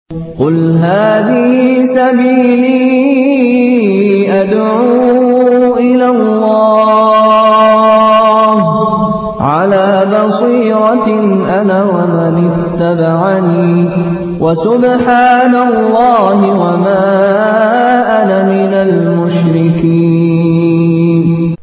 قل هذه سبيلي أدعو إلى الله على بصيرة أنا ومن اتبعني وسبحان الله وما أنا من المشركين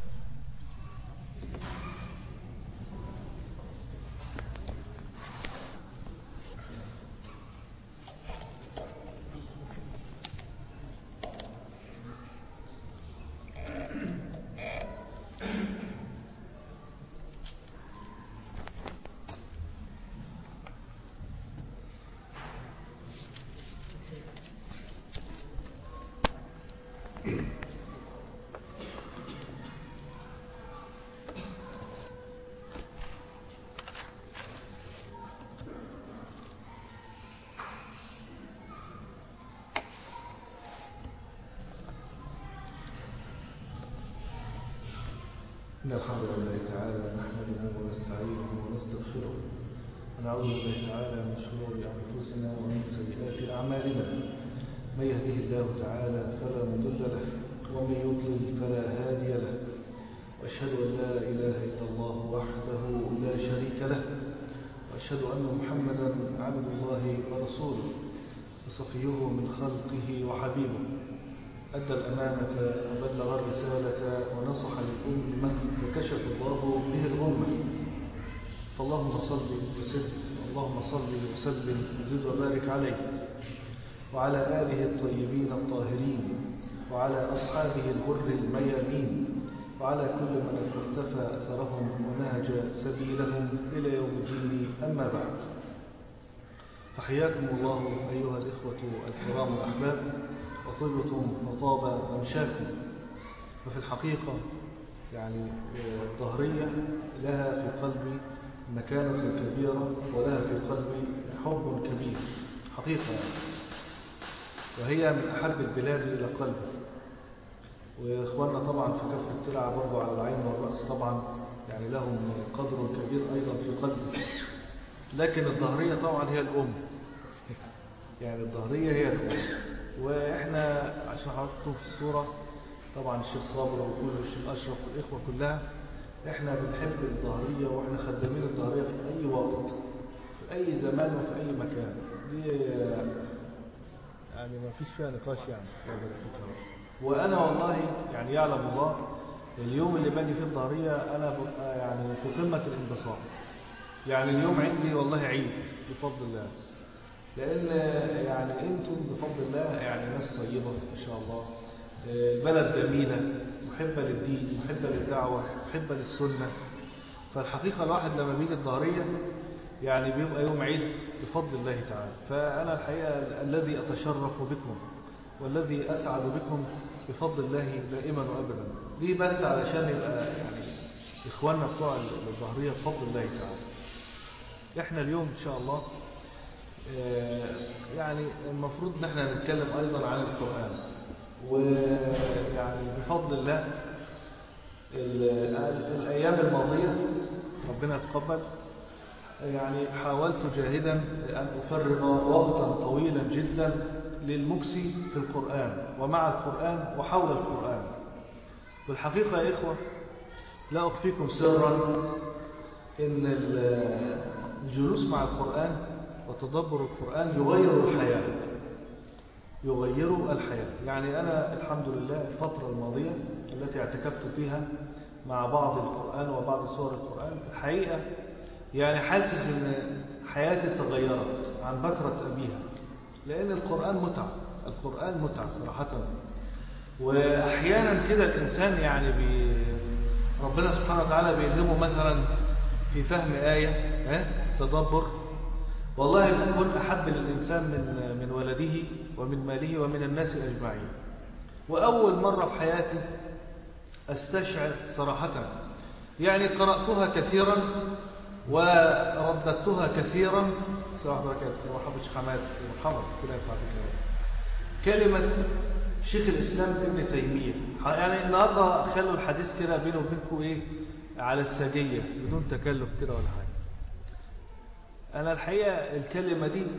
إن الحمد لله تعالى نحمده ونستعينه ونستغفره ونعوذ بالله تعالى من شرور أنفسنا ومن سيئات أعمالنا من يهده الله تعالى فلا مضل له ومن يضلل فلا هادي له وأشهد أن لا إله إلا الله وحده لا شريك له وأشهد أن محمدا عبد الله ورسوله وصفيه من خلقه وحبيبه أدى الأمانة وبلغ الرسالة ونصح للأمة وكشف الله به الأمة فاللهم صل وسلم اللهم صل وسلم وزد وبارك عليه وعلى آله الطيبين الطاهرين وعلى أصحابه الغر الميامين وعلى كل من اقتفى أثرهم ونهج سبيلهم إلى يوم الدين أما بعد فحياكم الله أيها الإخوة الكرام الأحباب وطبتم وطاب ممشاكم وفي الحقيقة يعني الظهرية لها في قلبي مكانة كبيرة ولها في قلبي حب كبير حقيقة يعني. وهي من أحب البلاد إلى قلبي وإخواننا طبعا في كفر التلع برضو على العين والرأس طبعا يعني لهم قدر كبير أيضا في قلبي لكن الظهرية طبعا هي الأم يعني الظهرية هي الأم وإحنا عشان حضرتكم في الصورة طبعا الشيخ صابر وكل الشيخ أشرف والإخوة كلها إحنا بنحب الظهرية وإحنا خدامين الظهرية في أي وقت في أي زمان وفي أي مكان دي يعني ما فيش فيها نقاش يعني وأنا والله يعني يعلم الله اليوم اللي باجي فيه الظهرية أنا ببقى يعني في قمة الانبساط يعني اليوم عندي والله عيد بفضل الله لأن يعني أنتم بفضل الله يعني ناس طيبة إن شاء الله البلد جميلة محبة للدين محبة للدعوة محبة للسنة فالحقيقة الواحد لما بيجي الظهرية يعني بيبقى يوم عيد بفضل الله تعالى فأنا الحقيقة الذي أتشرف بكم والذي أسعد بكم بفضل الله دائما وأبدا ليه بس علشان يبقى يعني إخواننا بتوع الظهرية بفضل الله تعالى إحنا اليوم إن شاء الله يعني المفروض ان احنا نتكلم ايضا عن القرآن ويعني بفضل الله الايام الماضية ربنا يتقبل يعني حاولت جاهدا ان افرغ وقتا طويلا جدا للمكس في القرآن ومع القرآن وحول القرآن والحقيقة يا إخوة لا أخفيكم سرا إن الجلوس مع القرآن وتدبر القرآن يغير الحياة يغير الحياة يعني أنا الحمد لله الفترة الماضية التي اعتكفت فيها مع بعض القرآن وبعض سور القرآن الحقيقة يعني حاسس أن حياتي تغيرت عن بكرة أبيها لأن القرآن متعة القرآن متعة صراحة وأحيانا كده الإنسان يعني بي ربنا سبحانه وتعالى بيلهمه مثلا في فهم آية تدبر والله بتكون أحب للإنسان من من ولده ومن ماله ومن الناس أجمعين وأول مرة في حياتي أستشعر صراحة يعني قرأتها كثيرا ورددتها كثيرا صراحة بركاته وحبش حماد ومحمد كده ينفع كلمة شيخ الإسلام ابن تيمية يعني النهاردة خلوا الحديث كده بينه وبينكم إيه على السجية بدون تكلف كده ولا حاجة أنا الحقيقة الكلمة دي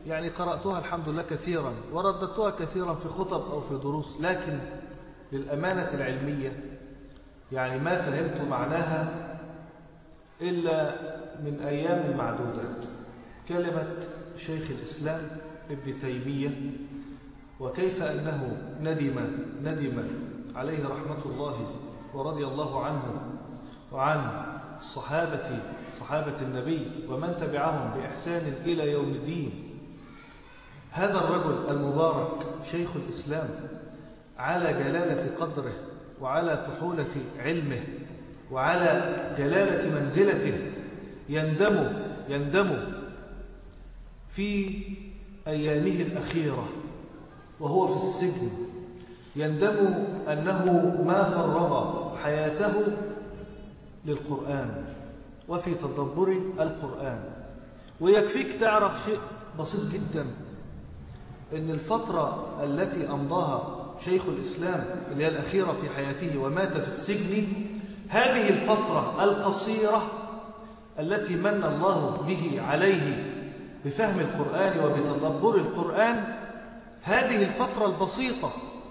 يعني قرأتها الحمد لله كثيرا ورددتها كثيرا في خطب أو في دروس لكن للأمانة العلمية يعني ما فهمت معناها إلا من أيام معدودات كلمة شيخ الإسلام ابن تيمية وكيف أنه ندم ندم عليه رحمة الله ورضي الله عنه وعن الصحابة صحابة النبي ومن تبعهم بإحسان إلى يوم الدين هذا الرجل المبارك شيخ الإسلام على جلالة قدره وعلى فحولة علمه وعلى جلالة منزلته يندم يندم في أيامه الأخيرة وهو في السجن يندم أنه ما فرغ حياته للقرآن وفي تدبر القرآن ويكفيك تعرف شيء بسيط جدا أن الفترة التي أمضاها شيخ الإسلام اللي هي الأخيرة في حياته ومات في السجن هذه الفترة القصيرة التي من الله به عليه بفهم القرآن وبتدبر القرآن هذه الفترة البسيطة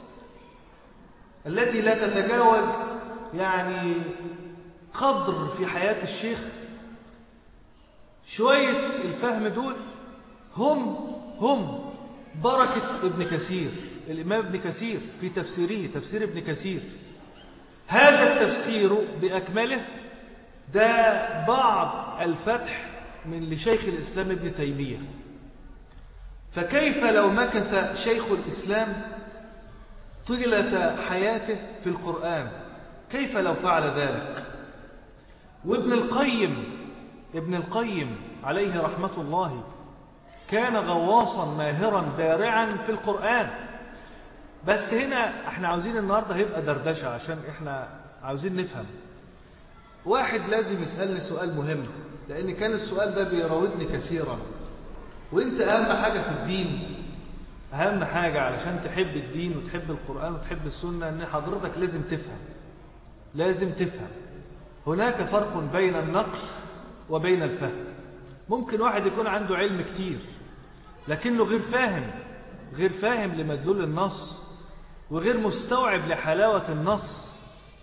التي لا تتجاوز يعني قدر في حياة الشيخ شوية الفهم دول هم هم بركة ابن كثير الإمام ابن كثير في تفسيره تفسير ابن كثير هذا التفسير بأكمله ده بعض الفتح من لشيخ الإسلام ابن تيمية فكيف لو مكث شيخ الإسلام طيلة حياته في القرآن كيف لو فعل ذلك وابن القيم ابن القيم عليه رحمة الله كان غواصا ماهرا بارعا في القرآن بس هنا احنا عاوزين النهاردة هيبقى دردشة عشان احنا عاوزين نفهم واحد لازم يسألني سؤال مهم لأن كان السؤال ده بيراودني كثيرا وانت أهم حاجة في الدين أهم حاجة علشان تحب الدين وتحب القرآن وتحب السنة أن حضرتك لازم تفهم لازم تفهم هناك فرق بين النقل وبين الفهم ممكن واحد يكون عنده علم كتير لكنه غير فاهم غير فاهم لمدلول النص وغير مستوعب لحلاوة النص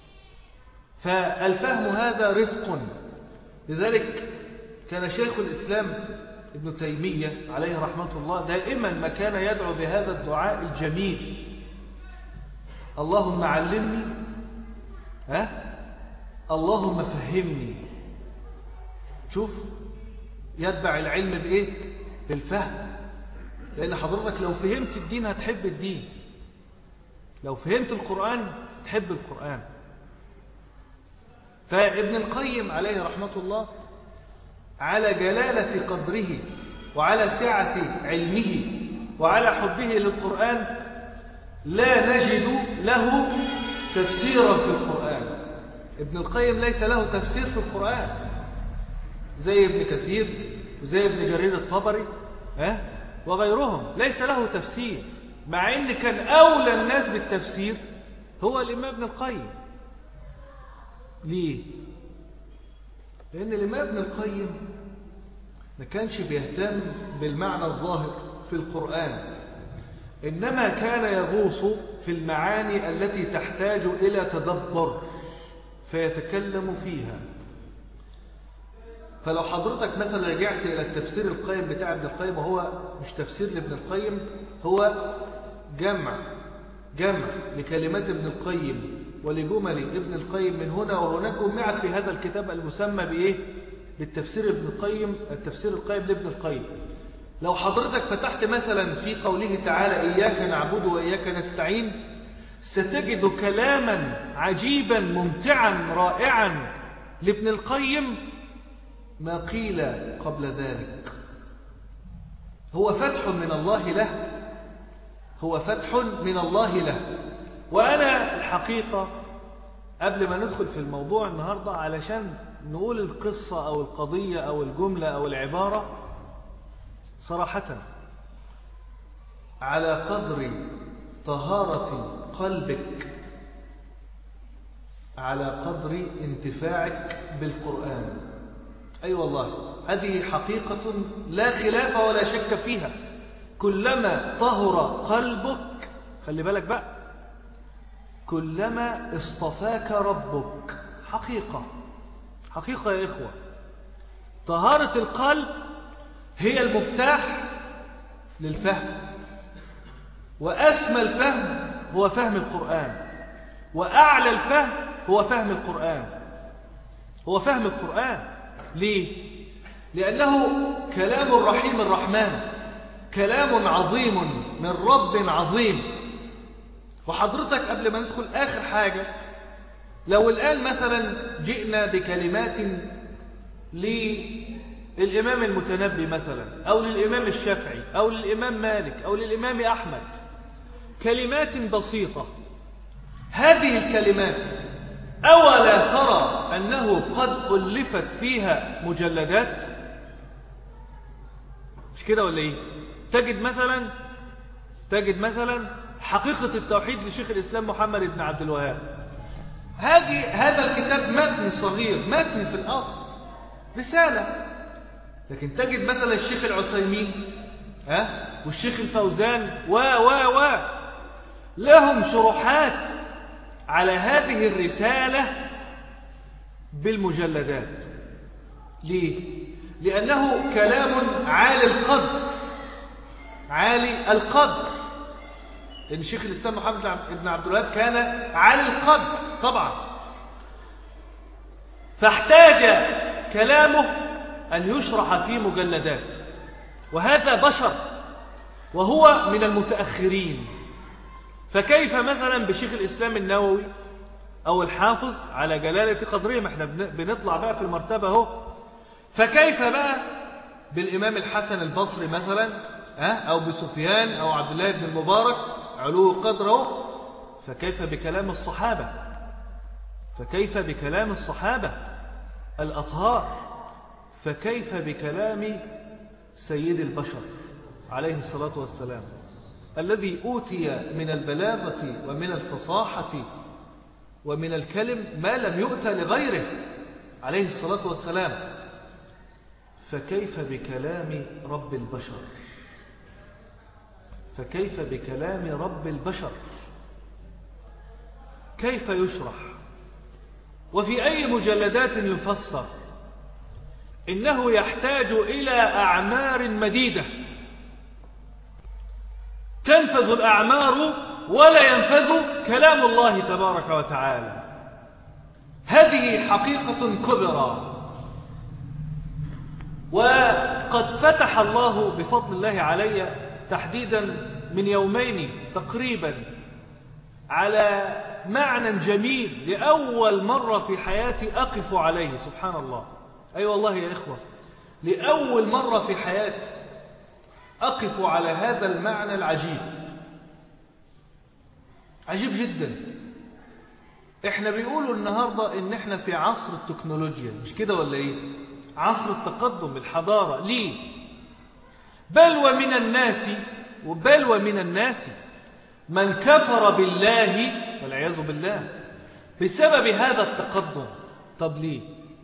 فالفهم هذا رزق لذلك كان شيخ الإسلام ابن تيمية عليه رحمة الله دائما ما كان يدعو بهذا الدعاء الجميل اللهم علمني ها اللهم فهمني شوف يتبع العلم بإيه بالفهم لأن حضرتك لو فهمت الدين هتحب الدين لو فهمت القرآن تحب القرآن فابن القيم عليه رحمة الله على جلالة قدره وعلى سعة علمه وعلى حبه للقرآن لا نجد له تفسيرا في القرآن ابن القيم ليس له تفسير في القرآن زي ابن كثير وزي ابن جرير الطبري ها وغيرهم ليس له تفسير مع ان كان اولى الناس بالتفسير هو الامام ابن القيم ليه لان الامام ابن القيم ما كانش بيهتم بالمعنى الظاهر في القرآن إنما كان يغوص في المعاني التي تحتاج إلى تدبر فيتكلم فيها فلو حضرتك مثلا رجعت إلى التفسير القيم بتاع ابن القيم وهو مش تفسير لابن القيم هو جمع جمع لكلمات ابن القيم ولجمل ابن القيم من هنا وهناك جمعت في هذا الكتاب المسمى بإيه؟ بالتفسير ابن القيم التفسير القيم لابن القيم لو حضرتك فتحت مثلا في قوله تعالى إياك نعبد وإياك نستعين ستجد كلاما عجيبا ممتعا رائعا لابن القيم ما قيل قبل ذلك هو فتح من الله له هو فتح من الله له وأنا الحقيقة قبل ما ندخل في الموضوع النهاردة علشان نقول القصة أو القضية أو الجملة أو العبارة صراحة على قدر طهارة قلبك على قدر انتفاعك بالقرآن أي أيوة والله هذه حقيقة لا خلاف ولا شك فيها كلما طهر قلبك خلي بالك بقى كلما اصطفاك ربك حقيقة حقيقة يا إخوة طهارة القلب هي المفتاح للفهم وأسمى الفهم هو فهم القرآن وأعلى الفهم هو فهم القرآن هو فهم القرآن ليه؟ لأنه كلام الرحيم الرحمن كلام عظيم من رب عظيم وحضرتك قبل ما ندخل آخر حاجة لو الآن مثلا جئنا بكلمات للإمام المتنبي مثلا أو للإمام الشافعي أو للإمام مالك أو للإمام أحمد كلمات بسيطة هذه الكلمات أولا ترى أنه قد ألفت فيها مجلدات مش كده ولا إيه تجد مثلا تجد مثلا حقيقة التوحيد لشيخ الإسلام محمد بن عبد الوهاب هذه هذا الكتاب متن صغير متن في الأصل رسالة لكن تجد مثلا الشيخ العثيمين ها والشيخ الفوزان و و و لهم شروحات على هذه الرسالة بالمجلدات ليه؟ لأنه كلام عالي القدر عالي القدر لأن شيخ الإسلام محمد بن عبد الوهاب كان عالي القدر طبعا فاحتاج كلامه أن يشرح في مجلدات وهذا بشر وهو من المتأخرين فكيف مثلا بشيخ الإسلام النووي أو الحافظ على جلالة قدرهم احنا بنطلع بقى في المرتبة اهو فكيف بقى بالإمام الحسن البصري مثلا أو بسفيان أو عبد الله بن المبارك علو قدره فكيف بكلام الصحابة فكيف بكلام الصحابة الأطهار فكيف بكلام سيد البشر عليه الصلاة والسلام الذي أوتي من البلاغة ومن الفصاحة ومن الكلم ما لم يؤت لغيره عليه الصلاة والسلام فكيف بكلام رب البشر فكيف بكلام رب البشر كيف يشرح وفي أي مجلدات يفسر إنه يحتاج إلى أعمار مديدة تنفذ الأعمار ولا ينفذ كلام الله تبارك وتعالى هذه حقيقة كبرى وقد فتح الله بفضل الله علي تحديدا من يومين تقريبا على معنى جميل لأول مرة في حياتي أقف عليه سبحان الله أي أيوة والله يا إخوة لأول مرة في حياتي أقف على هذا المعنى العجيب عجيب جدا احنا بيقولوا النهاردة ان احنا في عصر التكنولوجيا مش كده ولا ايه عصر التقدم الحضارة ليه بل ومن الناس بل ومن الناس من كفر بالله والعياذ بالله بسبب هذا التقدم طب ليه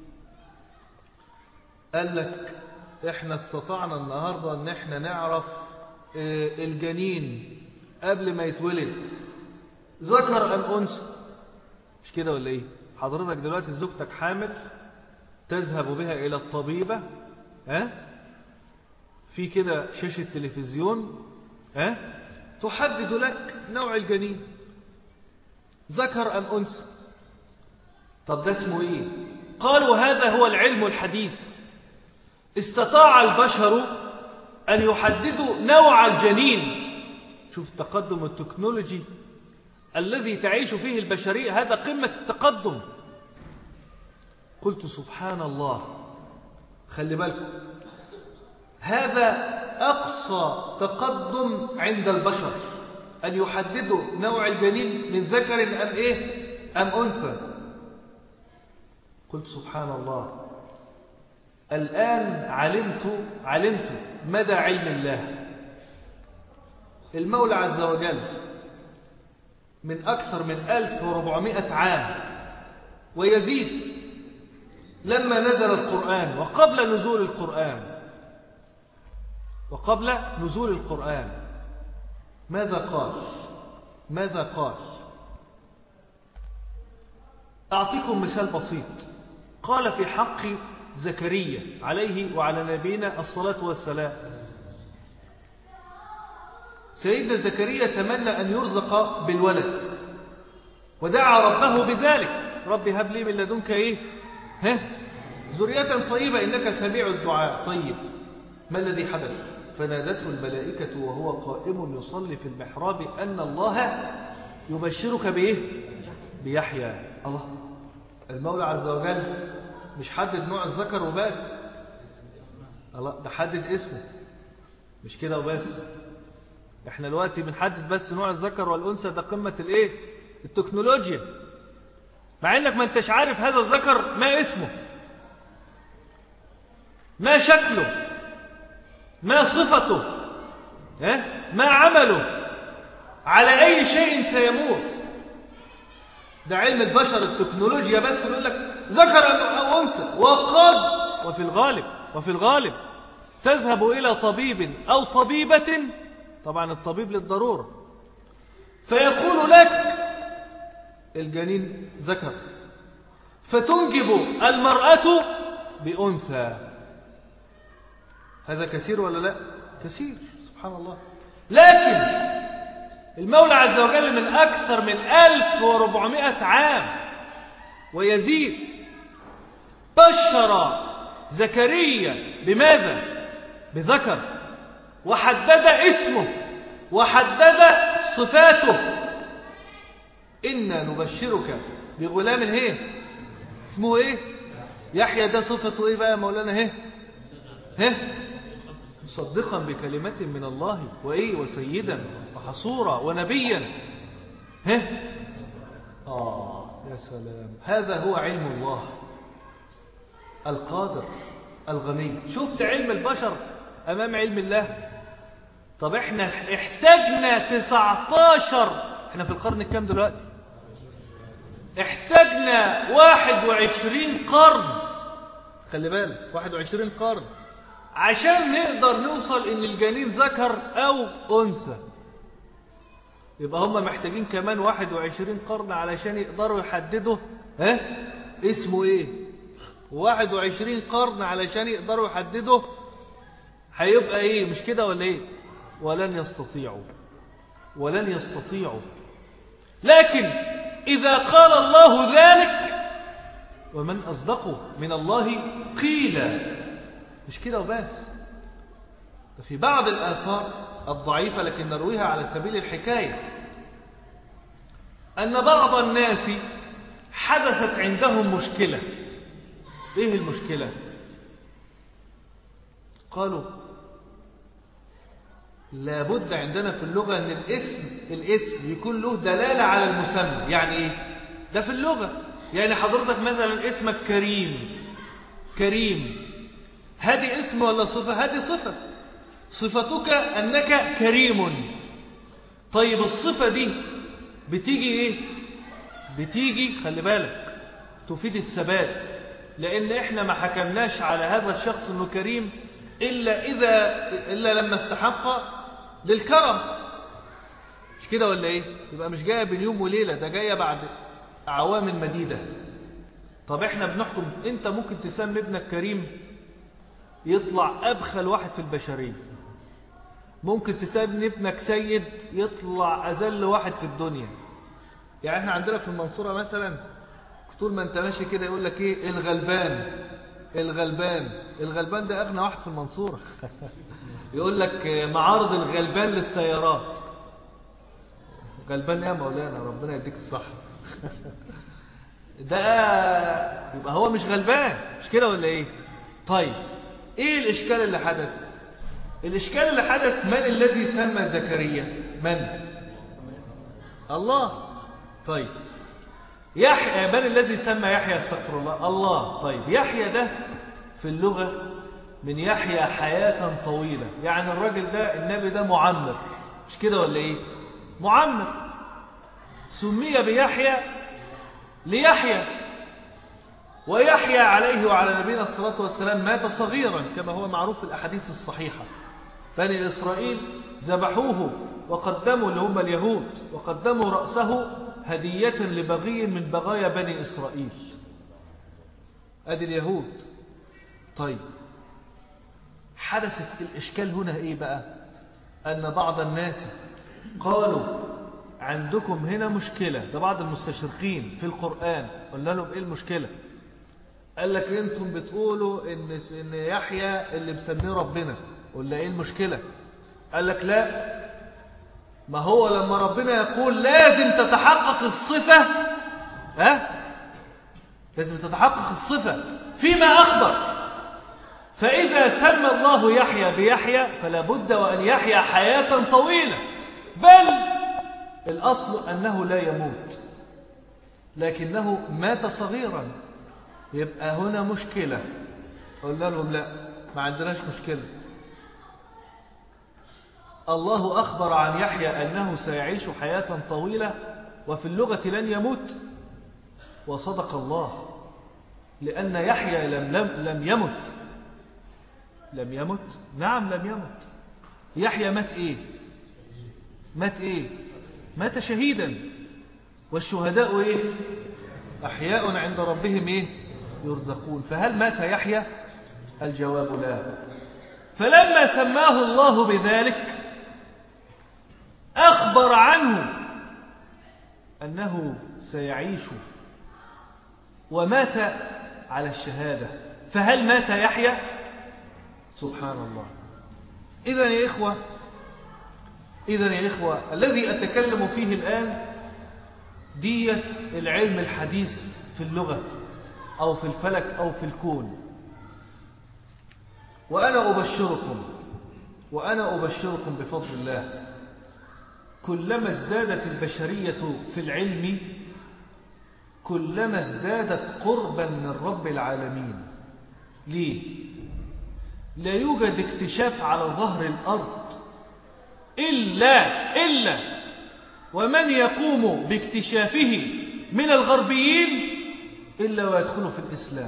قال لك احنا استطعنا النهاردة ان احنا نعرف الجنين قبل ما يتولد ذكر ام انثى مش كده ولا ايه حضرتك دلوقتي زوجتك حامل تذهب بها الى الطبيبة ها في كده شاشة تلفزيون ها تحدد لك نوع الجنين ذكر ام انثى طب ده اسمه ايه قالوا هذا هو العلم الحديث استطاع البشر أن يحددوا نوع الجنين شوف التقدم التكنولوجي الذي تعيش فيه البشرية هذا قمة التقدم قلت سبحان الله خلي بالكم هذا أقصى تقدم عند البشر أن يحددوا نوع الجنين من ذكر أم إيه أم أنثى قلت سبحان الله الآن علمت علمت مدى علم الله المولى عز وجل من أكثر من 1400 عام ويزيد لما نزل القرآن وقبل نزول القرآن وقبل نزول القرآن ماذا قال ماذا قال أعطيكم مثال بسيط قال في حق زكريا عليه وعلى نبينا الصلاة والسلام سيدنا زكريا تمنى أن يرزق بالولد ودعا ربه بذلك رب هب لي من لدنك إيه ها ذرية طيبة إنك سميع الدعاء طيب ما الذي حدث فنادته الملائكة وهو قائم يصلي في المحراب أن الله يبشرك بإيه بيحيى الله المولى عز وجل مش حدد نوع الذكر وبس الله ده حدد اسمه مش كده وبس احنا دلوقتي بنحدد بس نوع الذكر والانثى ده قمه الايه التكنولوجيا مع انك ما انتش عارف هذا الذكر ما اسمه ما شكله ما صفته ها ما عمله على اي شيء سيموت ده علم البشر التكنولوجيا بس بيقول لك ذكر او انثى وقد وفي الغالب وفي الغالب تذهب الى طبيب او طبيبه طبعا الطبيب للضروره فيقول لك الجنين ذكر فتنجب المراه بانثى هذا كثير ولا لا كثير سبحان الله لكن المولى عز وجل من أكثر من 1400 عام ويزيد بشر زكريا بماذا بذكر وحدد اسمه وحدد صفاته إنا نبشرك بغلام هي اسمه ايه يحيى ده صفته ايه بقى يا مولانا هي ها مصدقا بكلمة من الله وإيه وسيدا وحصورا ونبيا ها آه يا سلام هذا هو علم الله القادر الغني شفت علم البشر أمام علم الله طب احنا احتاجنا 19 احنا في القرن الكام دلوقتي احتاجنا 21 قرن خلي بالك 21 قرن عشان نقدر نوصل ان الجنين ذكر او انثى يبقى هم محتاجين كمان 21 قرن علشان يقدروا يحددوا ها اسمه ايه 21 قرن علشان يقدروا يحددوا هيبقى ايه مش كده ولا ايه ولن يستطيعوا ولن يستطيعوا لكن اذا قال الله ذلك ومن اصدق من الله قيل مش كده وبس في بعض الآثار الضعيفة لكن نرويها على سبيل الحكاية أن بعض الناس حدثت عندهم مشكلة إيه المشكلة قالوا لابد عندنا في اللغة أن الاسم الاسم يكون له دلالة على المسمى يعني إيه ده في اللغة يعني حضرتك مثلا اسمك كريم كريم هذه اسم ولا صفة هذه صفة صفتك أنك كريم طيب الصفة دي بتيجي إيه بتيجي خلي بالك تفيد الثبات لأن إحنا ما حكمناش على هذا الشخص أنه كريم إلا إذا إلا لما استحق للكرم مش كده ولا إيه يبقى مش جاية بين يوم وليلة ده جاية بعد أعوام مديدة طب إحنا بنحكم أنت ممكن تسمي ابنك كريم يطلع أبخل واحد في البشرية ممكن تسمي ابنك سيد يطلع أذل واحد في الدنيا يعني احنا عندنا في المنصورة مثلا طول ما انت ماشي كده يقول لك ايه الغلبان الغلبان الغلبان ده أغنى واحد في المنصورة يقول لك معارض الغلبان للسيارات غلبان يا مولانا ربنا يديك الصحة ده يبقى هو مش غلبان مش كده ولا ايه طيب ايه الاشكال اللي حدث الاشكال اللي حدث من الذي سمى زكريا من الله طيب يحيى من الذي سمى يحيى استغفر الله الله طيب يحيى ده في اللغة من يحيى حياة طويلة يعني الراجل ده النبي ده معمر مش كده ولا ايه معمر سمي بيحيى ليحيى ويحيى عليه وعلى نبينا الصلاة والسلام مات صغيرا كما هو معروف في الأحاديث الصحيحة بني إسرائيل ذبحوه وقدموا اللي هم اليهود وقدموا رأسه هدية لبغي من بغايا بني إسرائيل أدي اليهود طيب حدثت الإشكال هنا إيه بقى أن بعض الناس قالوا عندكم هنا مشكلة ده بعض المستشرقين في القرآن قلنا لهم إيه المشكلة قال لك انتم بتقولوا ان ان يحيى اللي مسميه ربنا قلنا ايه المشكله قال لك لا ما هو لما ربنا يقول لازم تتحقق الصفه ها لازم تتحقق الصفه فيما اخبر فاذا سمى الله يحيى بيحيى فلا بد وان يحيى حياه طويله بل الاصل انه لا يموت لكنه مات صغيرا يبقى هنا مشكلة قلنا لهم لا ما عندناش مشكلة الله أخبر عن يحيى أنه سيعيش حياة طويلة وفي اللغة لن يموت وصدق الله لأن يحيى لم, لم, لم يمت لم يمت نعم لم يمت يحيى مات إيه مات إيه مات شهيدا والشهداء إيه أحياء عند ربهم إيه يرزقون فهل مات يحيى الجواب لا فلما سماه الله بذلك أخبر عنه أنه سيعيش ومات على الشهادة فهل مات يحيى سبحان الله إذا يا إخوة إذا يا إخوة الذي أتكلم فيه الآن دية العلم الحديث في اللغة أو في الفلك أو في الكون وأنا أبشركم وأنا أبشركم بفضل الله كلما ازدادت البشرية في العلم كلما ازدادت قربا من رب العالمين ليه؟ لا يوجد اكتشاف على ظهر الأرض إلا إلا ومن يقوم باكتشافه من الغربيين إلا ويدخل في الإسلام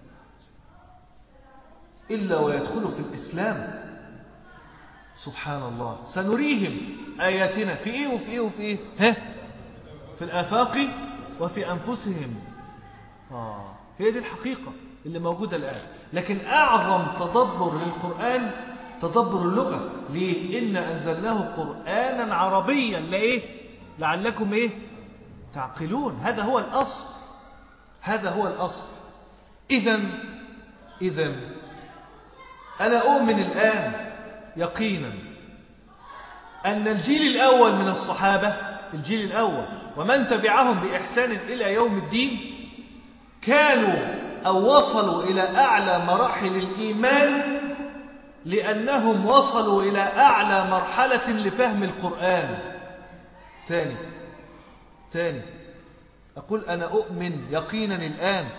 إلا ويدخل في الإسلام سبحان الله سنريهم آياتنا في إيه وفي إيه وفي إيه ها في الآفاق وفي أنفسهم آه. هي دي الحقيقة اللي موجودة الآن لكن أعظم تدبر للقرآن تدبر اللغة ليه إن أنزلناه قرآنا عربيا لإيه لعلكم إيه تعقلون هذا هو الأصل هذا هو الأصل إذا إذا أنا أؤمن الآن يقينا أن الجيل الأول من الصحابة الجيل الأول ومن تبعهم بإحسان إلى يوم الدين كانوا أو وصلوا إلى أعلى مراحل الإيمان لأنهم وصلوا إلى أعلى مرحلة لفهم القرآن ثاني ثاني أقول أنا أؤمن يقينا الآن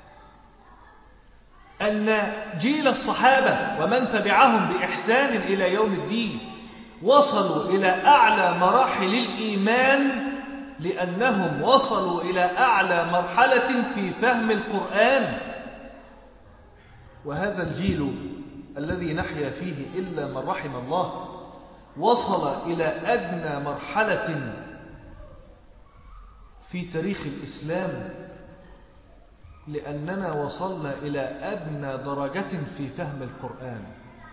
أن جيل الصحابة ومن تبعهم بإحسان إلى يوم الدين وصلوا إلى أعلى مراحل الإيمان لأنهم وصلوا إلى أعلى مرحلة في فهم القرآن وهذا الجيل الذي نحيا فيه إلا من رحم الله وصل إلى أدنى مرحلة في تاريخ الإسلام لأننا وصلنا إلى أدنى درجة في فهم القرآن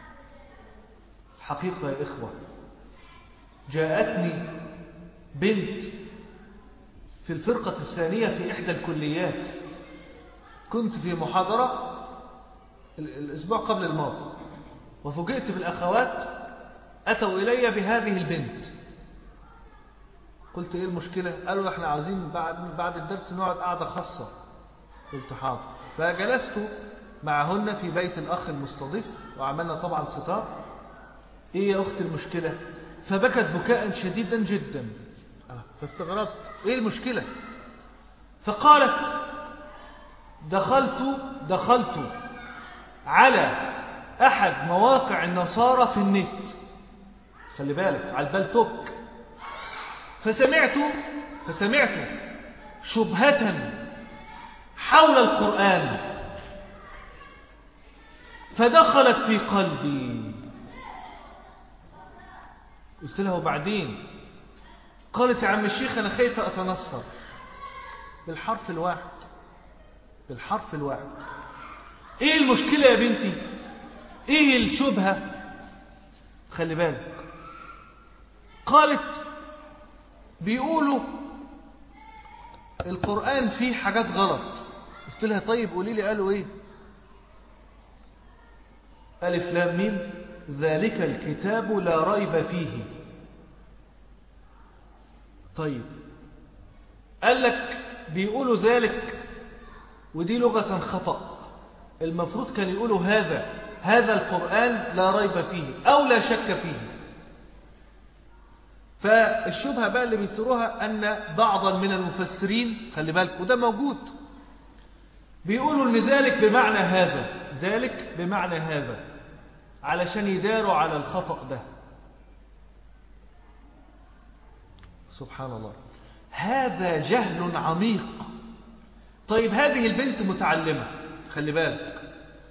حقيقة يا إخوة جاءتني بنت في الفرقة الثانية في إحدى الكليات كنت في محاضرة الأسبوع قبل الماضي وفوجئت بالأخوات أتوا إلي بهذه البنت قلت إيه المشكلة قالوا إحنا عاوزين بعد, بعد الدرس نقعد قعدة خاصة قلت حاضر فجلست معهن في بيت الأخ المستضيف وعملنا طبعا ستار إيه يا أخت المشكلة فبكت بكاء شديدا جدا فاستغربت إيه المشكلة فقالت دخلت دخلت على أحد مواقع النصارى في النت خلي بالك على البلتوك فسمعت فسمعت شبهة حول القرآن فدخلت في قلبي قلت لها وبعدين قالت يا عم الشيخ أنا خايفة أتنصر بالحرف الواحد بالحرف الواحد ايه المشكلة يا بنتي ايه الشبهة خلي بالك قالت بيقولوا القرآن فيه حاجات غلط قلت لها طيب قولي لي قالوا ايه ألف لام ميم ذلك الكتاب لا ريب فيه طيب قال لك بيقولوا ذلك ودي لغة خطأ المفروض كان يقولوا هذا هذا القرآن لا ريب فيه أو لا شك فيه فالشبهة بقى اللي بيصيروها أن بعضا من المفسرين خلي بالك وده موجود بيقولوا أن ذلك بمعنى هذا ذلك بمعنى هذا علشان يداروا على الخطأ ده سبحان الله هذا جهل عميق طيب هذه البنت متعلمة خلي بالك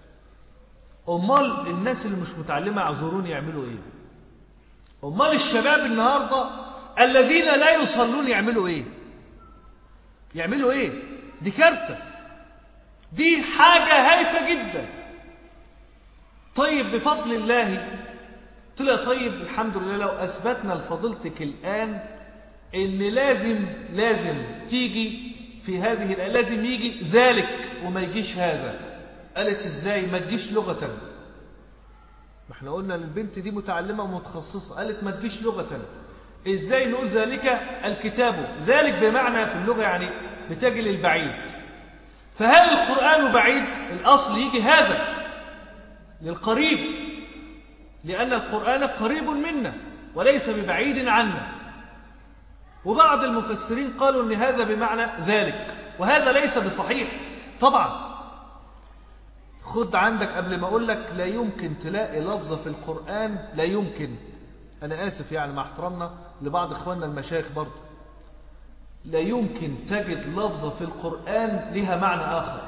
أمال الناس اللي مش متعلمة اعذرون يعملوا إيه أمال الشباب النهاردة الذين لا يصلون يعملوا إيه يعملوا إيه دي كارثة دي حاجة هايفة جدا طيب بفضل الله طلع طيب الحمد لله لو أثبتنا لفضيلتك الآن إن لازم لازم تيجي في هذه الآية لازم يجي ذلك وما يجيش هذا قالت إزاي ما تجيش لغة ما احنا قلنا البنت دي متعلمة ومتخصصة قالت ما تجيش لغة إزاي نقول ذلك الكتاب ذلك بمعنى في اللغة يعني بتجي للبعيد فهل القرآن بعيد الأصل يجي هذا للقريب لأن القرآن قريب منا وليس ببعيد عنا وبعض المفسرين قالوا أن هذا بمعنى ذلك وهذا ليس بصحيح طبعا خد عندك قبل ما أقول لك لا يمكن تلاقي لفظة في القرآن لا يمكن أنا آسف يعني مع احترامنا لبعض إخواننا المشايخ برضو لا يمكن تجد لفظة في القرآن لها معنى آخر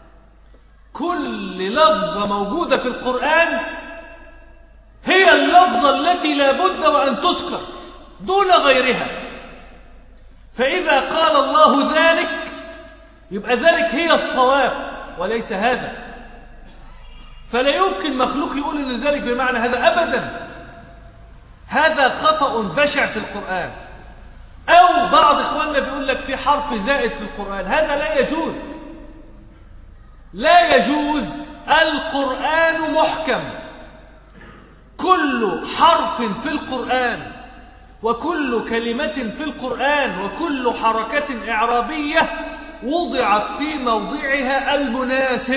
كل لفظة موجودة في القرآن هي اللفظة التي لا بد وأن تذكر دون غيرها فإذا قال الله ذلك يبقى ذلك هي الصواب وليس هذا فلا يمكن مخلوق يقول ان ذلك بمعنى هذا ابدا هذا خطأ بشع في القرآن او بعض اخواننا بيقول لك في حرف زائد في القرآن هذا لا يجوز لا يجوز القرآن محكم كل حرف في القرآن وكل كلمة في القرآن وكل حركة إعرابية وضعت في موضعها المناسب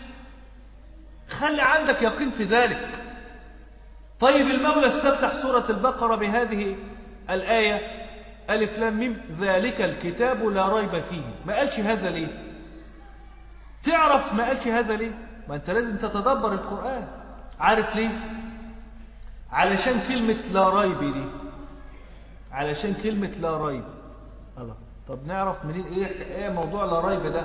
خلي عندك يقين في ذلك طيب المولى استفتح سورة البقرة بهذه الآية ألف لام ميم ذلك الكتاب لا ريب فيه ما قالش هذا ليه تعرف ما قالش هذا ليه ما أنت لازم تتدبر القرآن عارف ليه علشان كلمة لا ريب دي علشان كلمة لا ريب الله طب نعرف منين ايه ايه موضوع لا ريب ده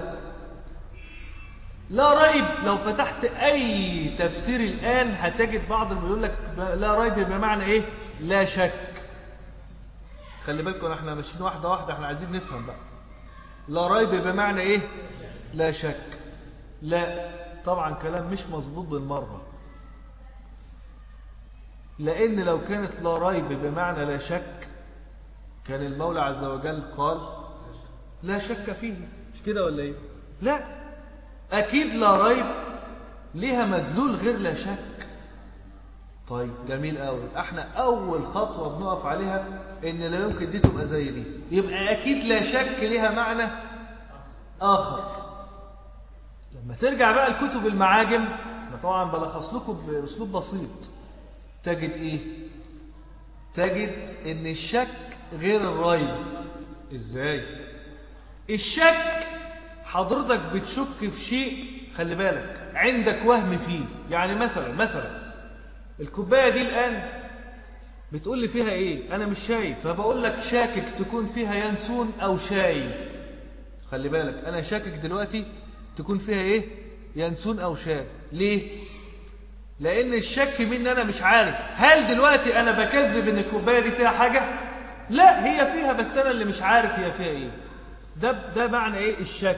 لا ريب لو فتحت اي تفسير الان هتجد بعض اللي بيقول لك لا ريب بمعنى ايه لا شك خلي بالكم احنا ماشيين واحده واحده احنا عايزين نفهم بقى لا ريب بمعنى ايه لا شك لا طبعا كلام مش مظبوط بالمره لان لو كانت لا ريب بمعنى لا شك كان المولى عز وجل قال لا شك فيه مش كده ولا ايه لا اكيد لا ريب ليها مدلول غير لا شك طيب جميل قوي احنا اول خطوه بنقف عليها ان لا يمكن دي تبقى زي دي يبقى اكيد لا شك ليها معنى اخر لما ترجع بقى لكتب المعاجم انا طبعا بلخص لكم باسلوب بسيط تجد ايه تجد ان الشك غير الريب ازاي الشك حضرتك بتشك في شيء خلي بالك عندك وهم فيه يعني مثلا مثلا الكوبايه دي الان بتقول لي فيها ايه انا مش شايف فبقول لك شاكك تكون فيها ينسون او شاي خلي بالك انا شاكك دلوقتي تكون فيها ايه ينسون او شاي ليه لان الشك مني انا مش عارف هل دلوقتي انا بكذب ان الكوبايه دي فيها حاجه لا هي فيها بس انا اللي مش عارف هي فيها ايه ده ده معنى ايه الشك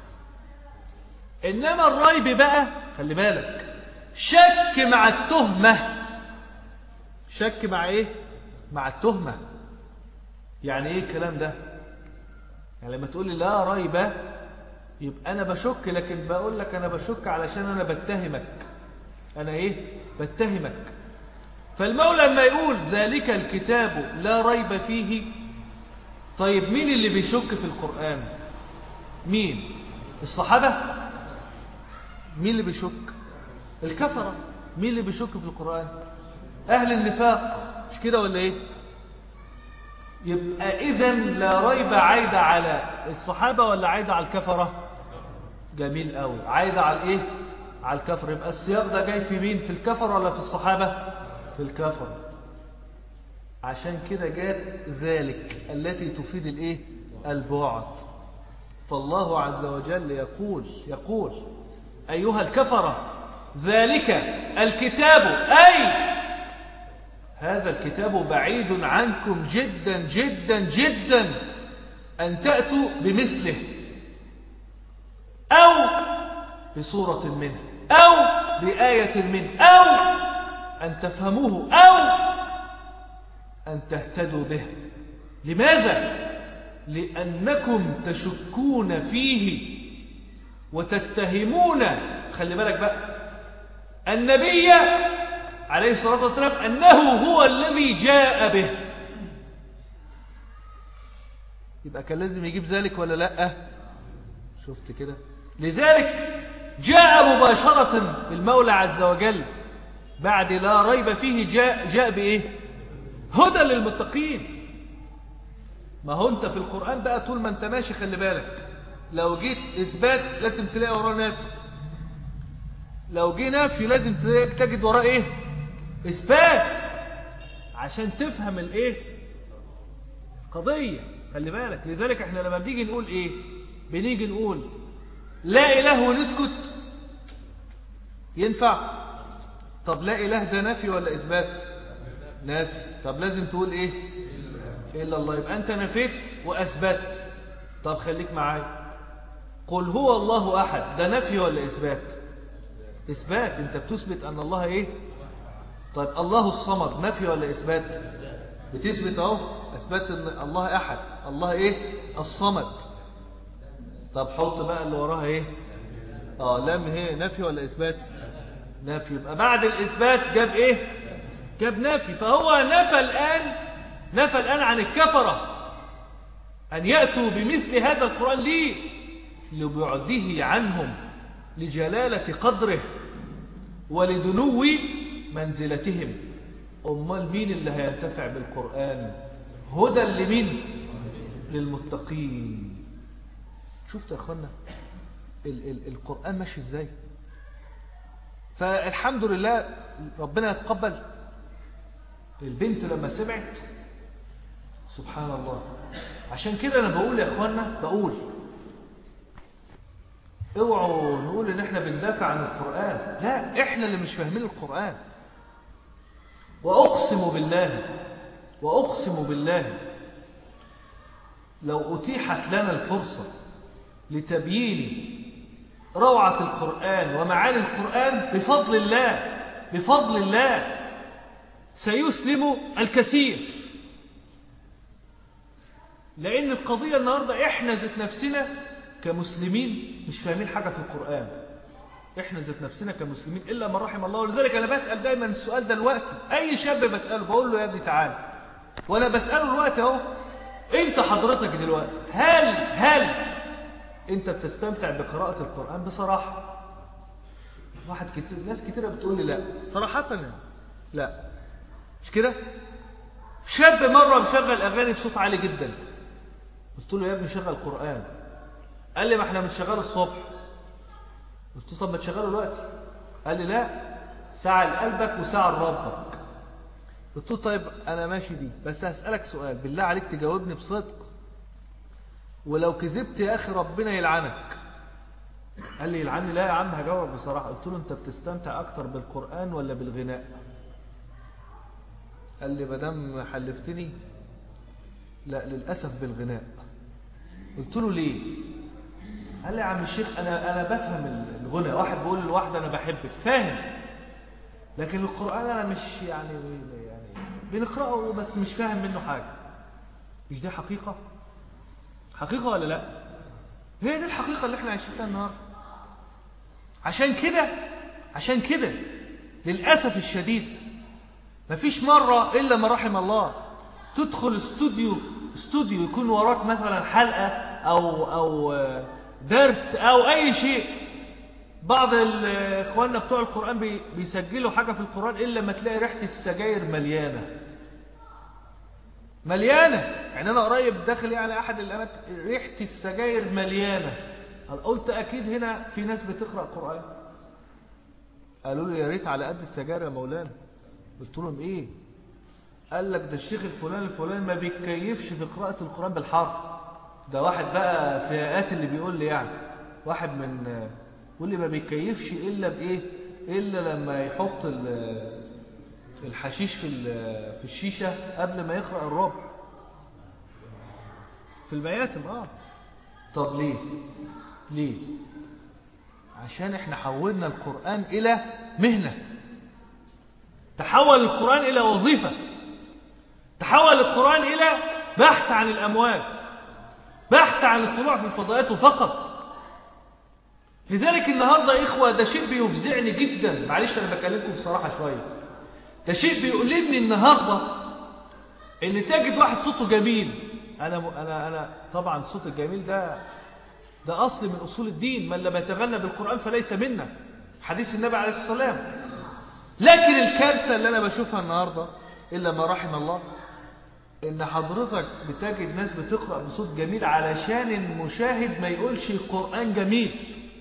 انما الريب بقى خلي بالك شك مع التهمه شك مع ايه مع التهمه يعني ايه الكلام ده يعني لما تقول لي لا ريب يبقى انا بشك لكن بقول لك انا بشك علشان انا بتهمك انا ايه بتهمك فالمولى لما يقول ذلك الكتاب لا ريب فيه طيب مين اللي بيشك في القرآن مين الصحابة مين اللي بيشك الكفرة مين اللي بيشك في القرآن أهل النفاق مش كده ولا إيه يبقى إذا لا ريب عايدة على الصحابة ولا عايدة على الكفرة جميل قوي عايدة على إيه على الكفر يبقى السياق ده جاي في مين في الكفر ولا في الصحابة في الكفر عشان كده جات ذلك التي تفيد الايه البعد فالله عز وجل يقول يقول أيها الكفرة ذلك الكتاب أي هذا الكتاب بعيد عنكم جدا جدا جدا أن تأتوا بمثله أو بصورة منه أو بآية منه أو أن تفهموه أو أن تهتدوا به لماذا؟ لأنكم تشكون فيه وتتهمون خلي بالك بقى النبي عليه الصلاة والسلام أنه هو الذي جاء به يبقى كان لازم يجيب ذلك ولا لا شفت كده لذلك جاء مباشرة المولى عز وجل بعد لا ريب فيه جاء, جاء بإيه هدى للمتقين ما هو انت في القرآن بقى طول ما انت ماشي خلي بالك لو جيت إثبات لازم تلاقي وراه نافي لو جه نافي لازم تجد وراه ايه إثبات عشان تفهم الايه قضية خلي بالك لذلك احنا لما بنيجي نقول ايه بنيجي نقول لا إله ونسكت ينفع طب لا إله ده نفي ولا إثبات نفي طب لازم تقول إيه إلا الله يبقى أنت نفيت وأثبت طب خليك معايا قل هو الله أحد ده نفي ولا إثبات إثبات أنت بتثبت أن الله إيه طيب الله الصمد نفي ولا إثبات بتثبت أهو أثبت أن الله أحد الله إيه الصمد طب حط بقى اللي وراها ايه اه لام هي نفي ولا اثبات نفي يبقى بعد الاثبات جاب ايه جاب نفي فهو نفى الان نفى الان عن الكفره ان ياتوا بمثل هذا القران ليه لبعده عنهم لجلاله قدره ولدنو منزلتهم امال مين اللي هينتفع بالقران هدى لمين للمتقين شفتوا يا اخوانا ال ال القرآن ماشي ازاي فالحمد لله ربنا يتقبل البنت لما سمعت سبحان الله عشان كده انا بقول يا اخوانا بقول اوعوا نقول ان احنا بندافع عن القرآن لا احنا اللي مش فاهمين القرآن واقسم بالله واقسم بالله لو اتيحت لنا الفرصه لتبيين روعة القرآن ومعاني القرآن بفضل الله بفضل الله سيسلم الكثير لأن القضية النهاردة إحنا ذات نفسنا كمسلمين مش فاهمين حاجة في القرآن إحنا ذات نفسنا كمسلمين إلا من رحم الله ولذلك أنا بسأل دايما السؤال ده دلوقتي أي شاب بسأله بقول له يا ابني تعالى وأنا بسأله دلوقتي أهو أنت حضرتك دلوقتي هل هل انت بتستمتع بقراءة القرآن بصراحة واحد كتير ناس كتيرة بتقول لي لا صراحة يعني لا مش كده شاب مرة مشغل أغاني بصوت عالي جدا قلت له يا ابني شغل قرآن قال لي ما احنا بنشغله الصبح قلت له طب ما تشغله دلوقتي قال لي لا ساعة لقلبك وساعة لربك قلت له طيب أنا ماشي دي بس هسألك سؤال بالله عليك تجاوبني بصدق ولو كذبت يا أخي ربنا يلعنك قال لي يلعني لا يا عم هجاوبك بصراحة قلت له انت بتستمتع اكتر بالقرآن ولا بالغناء قال لي مدام حلفتني لا للأسف بالغناء قلت له ليه قال لي يا عم الشيخ انا انا بفهم الغنى واحد بيقول للواحده انا بحبك فاهم لكن القران انا مش يعني يعني بنقراه بس مش فاهم منه حاجه مش دي حقيقه حقيقه ولا لا هي دي الحقيقه اللي احنا عايشين فيها النهارده عشان كده عشان كده للاسف الشديد مفيش مره الا ما رحم الله تدخل استوديو استوديو يكون وراك مثلا حلقه او او درس او اي شيء بعض اخواننا بتوع القرآن بيسجلوا حاجة في القرآن الا لما تلاقي ريحة السجاير مليانة مليانة يعني انا قريب داخل يعني احد الاماكن ريحة السجاير مليانة قلت اكيد هنا في ناس بتقرأ قرآن قالوا لي يا ريت على قد السجاير يا مولانا قلت لهم ايه قال لك ده الشيخ الفلان الفلان ما بيتكيفش في قراءة القرآن بالحرف ده واحد بقى فئات اللي بيقول لي يعني واحد من يقول لي ما بيتكيفش الا بايه الا لما يحط الحشيش في في الشيشه قبل ما يقرا الربع في المياتم اه طب ليه ليه عشان احنا حولنا القران الى مهنه تحول القران الى وظيفه تحول القران الى بحث عن الاموال بحث عن الطلوع في الفضاءات فقط لذلك النهاردة يا إخوة ده شيء بيفزعني جدا معلش أنا بكلمكم بصراحة شوية ده شيء بيؤلمني النهاردة إن تجد واحد صوته جميل أنا أنا أنا طبعا الصوت الجميل ده ده أصل من أصول الدين من لم يتغنى بالقرآن فليس منا حديث النبي عليه الصلاة والسلام لكن الكارثة اللي أنا بشوفها النهاردة إلا ما رحم الله ان حضرتك بتجد ناس بتقرأ بصوت جميل علشان المشاهد ما يقولش القرآن جميل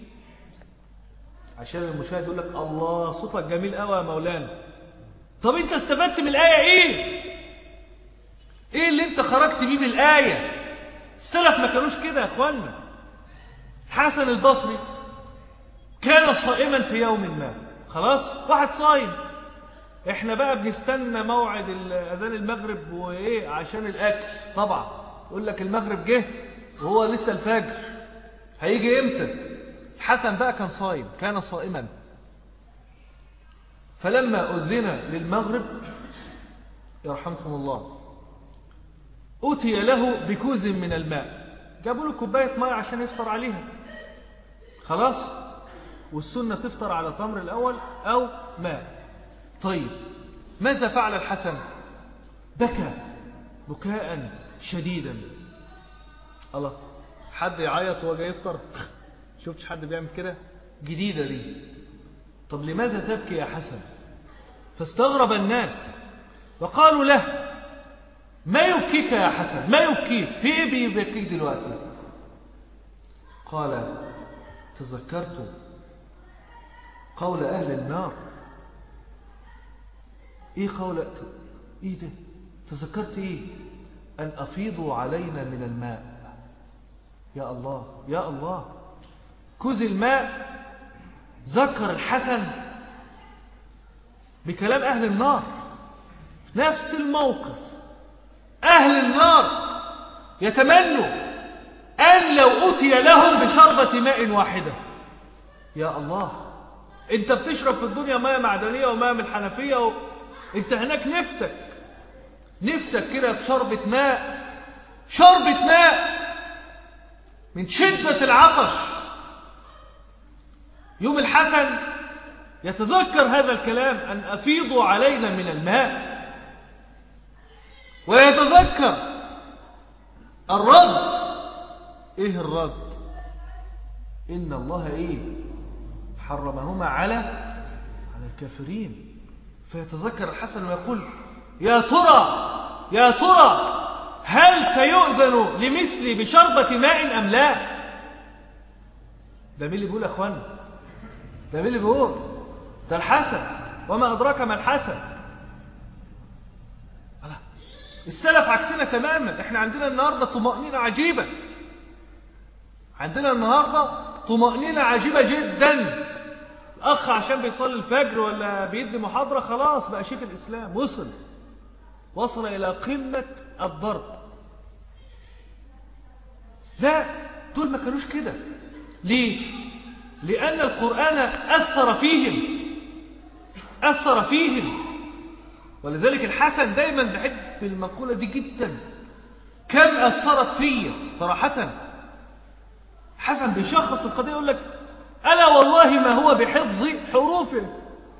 عشان المشاهد يقول لك الله صوتك جميل قوي يا مولانا طب انت استفدت من الآية ايه ايه اللي انت خرجت بيه بالآية السلف ما كانوش كده يا اخوانا حسن البصري كان صائما في يوم ما خلاص واحد صايم احنا بقى بنستنى موعد اذان المغرب وايه عشان الاكل طبعا يقول لك المغرب جه وهو لسه الفجر هيجي امتى الحسن بقى كان صايم كان صائما فلما اذن للمغرب يرحمكم الله أتي له بكوز من الماء جابوا له كوباية ماء عشان يفطر عليها خلاص والسنة تفطر على تمر الأول أو ماء طيب ماذا فعل الحسن بكى بكاء شديدا الله حد يعيط وهو جاي يفطر شفتش حد بيعمل كده جديدة دي طب لماذا تبكي يا حسن فاستغرب الناس وقالوا له ما يبكيك يا حسن ما يبكيك في ايه بيبكيك دلوقتي قال تذكرت قول أهل النار ايه قول ايه ده تذكرت ايه ان افيضوا علينا من الماء يا الله يا الله كوز الماء ذكر الحسن بكلام اهل النار نفس الموقف اهل النار يتمنوا ان لو اتي لهم بشربة ماء واحدة يا الله انت بتشرب في الدنيا ماء معدنية وماء من الحنفية و... انت هناك نفسك نفسك كده بشربة ماء شربة ماء من شدة العطش يوم الحسن يتذكر هذا الكلام أن أفيضوا علينا من الماء ويتذكر الرد إيه الرد إن الله إيه حرمهما على على الكافرين فيتذكر الحسن ويقول يا ترى يا ترى هل سيؤذن لمثلي بشربة ماء أم لا ده مين اللي بيقول يا أخوانا ده مين اللي بيقول ده الحسن وما أدراك ما الحسن السلف عكسنا تماما احنا عندنا النهاردة طمأنينة عجيبة عندنا النهاردة طمأنينة عجيبة جدا الأخ عشان بيصلي الفجر ولا بيدي محاضرة خلاص بقى شيخ الإسلام وصل وصل إلى قمة الضرب لا دول ما كانوش كده ليه لأن القرآن أثر فيهم أثر فيهم ولذلك الحسن دايما بحب المقولة دي جدا كم أثرت فيا صراحة حسن بيشخص القضية يقول لك ألا والله ما هو بحفظ حروفه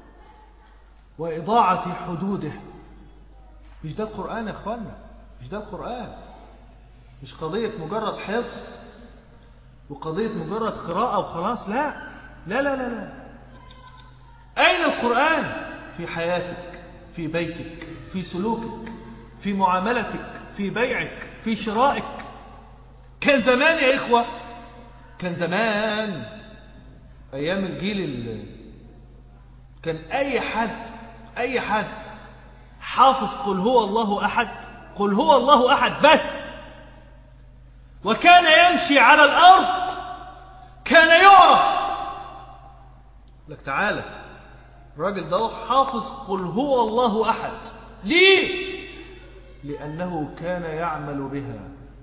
وإضاعة حدوده مش ده القرآن يا أخوانا مش ده القرآن مش قضية مجرد حفظ وقضية مجرد قراءة وخلاص لا لا لا لا لا أين القرآن في حياتك في بيتك في سلوكك في معاملتك في بيعك في شرائك كان زمان يا إخوة كان زمان أيام الجيل ال... كان أي حد أي حد حافظ قل هو الله أحد قل هو الله أحد بس وكان يمشي على الأرض كان يعرف لك تعالى الراجل ده حافظ قل هو الله أحد ليه لأنه كان يعمل بها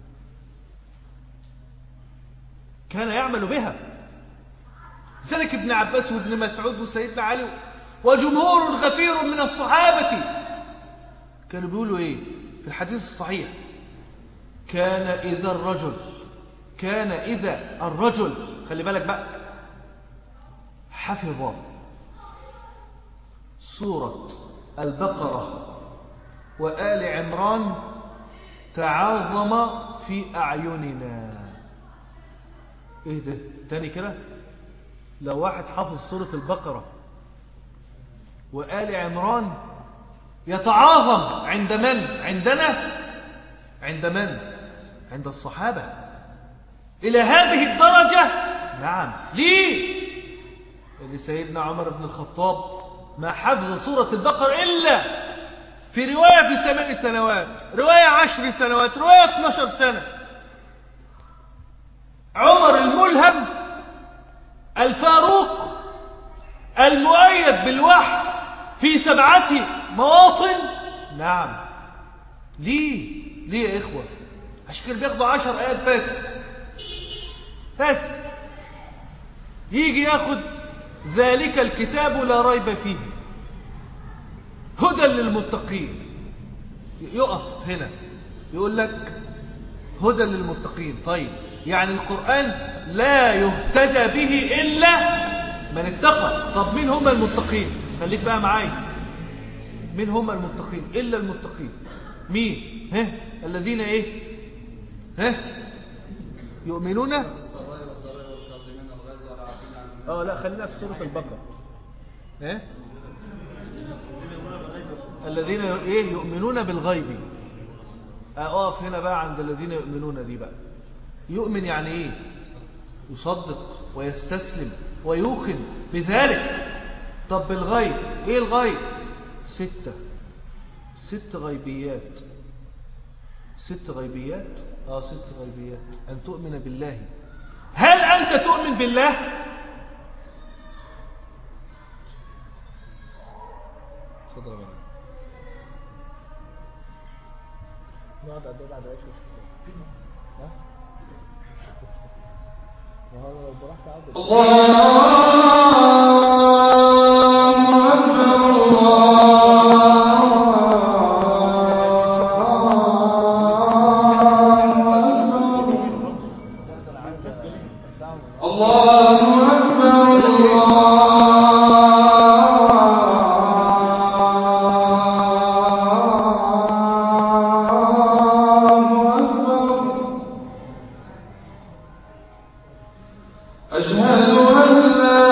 كان يعمل بها ذلك ابن عباس وابن مسعود وسيدنا علي وجمهور غفير من الصحابة كانوا بيقولوا ايه في الحديث الصحيح كان إذا الرجل كان إذا الرجل خلي بالك بقى حفظ سورة البقرة وآل عمران تعاظم في أعيننا ايه ده تاني كده لو واحد حافظ سورة البقرة وآل عمران يتعاظم عند من عندنا عند من عند الصحابة إلى هذه الدرجة نعم ليه اللي سيدنا عمر بن الخطاب ما حفظ سورة البقرة إلا في رواية في ثمان سنوات رواية عشر سنوات رواية 12 سنة عمر الملهم الفاروق المؤيد بالوحي في سبعة مواطن نعم ليه ليه يا إخوة عشان كده بياخدوا عشر آيات بس بس يجي ياخد ذلك الكتاب لا ريب فيه هدى للمتقين يقف هنا يقول لك هدى للمتقين طيب يعني القرآن لا يهتدى به إلا من اتقى طب مين هم المتقين خليك بقى معايا مين هم المتقين إلا المتقين مين ها الذين ايه ها يؤمنون اه لا خلينا في سورة البقرة ها الذين ايه يؤمنون بالغيب اقف هنا بقى عند الذين يؤمنون دي بقى يؤمن يعني ايه يصدق ويستسلم ويوقن بذلك طب بالغيب ايه الغيب ستة ست غيبيات ست غيبيات اه ست غيبيات ان تؤمن بالله هل انت تؤمن بالله تفضل يا معلم نقعد قد ايه بعد العشاء ها ما هو لو براحتي اقعد أشهد أن لا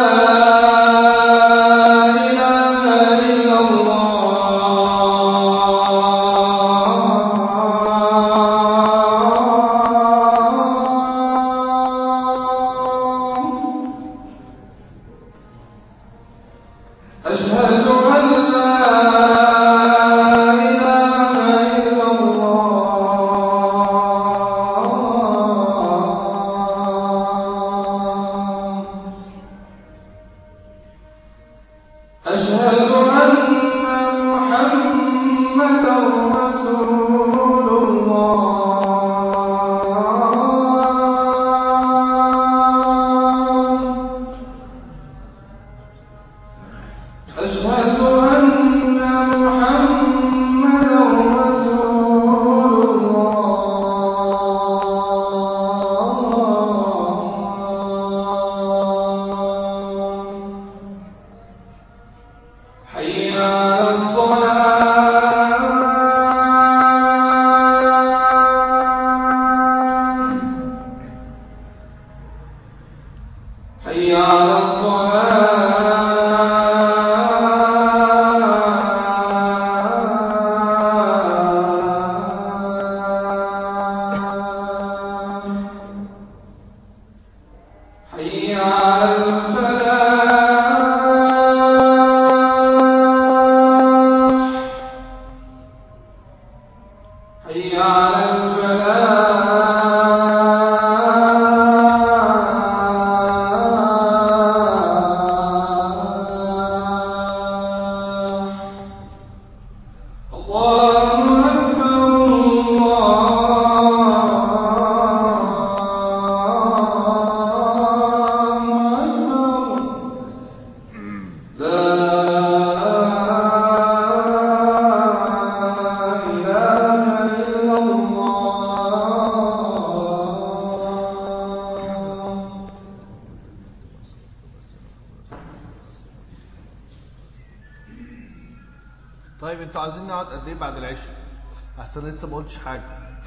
انتوا عايزين نقعد قد ايه بعد العشاء احسن لسه ما قلتش حاجه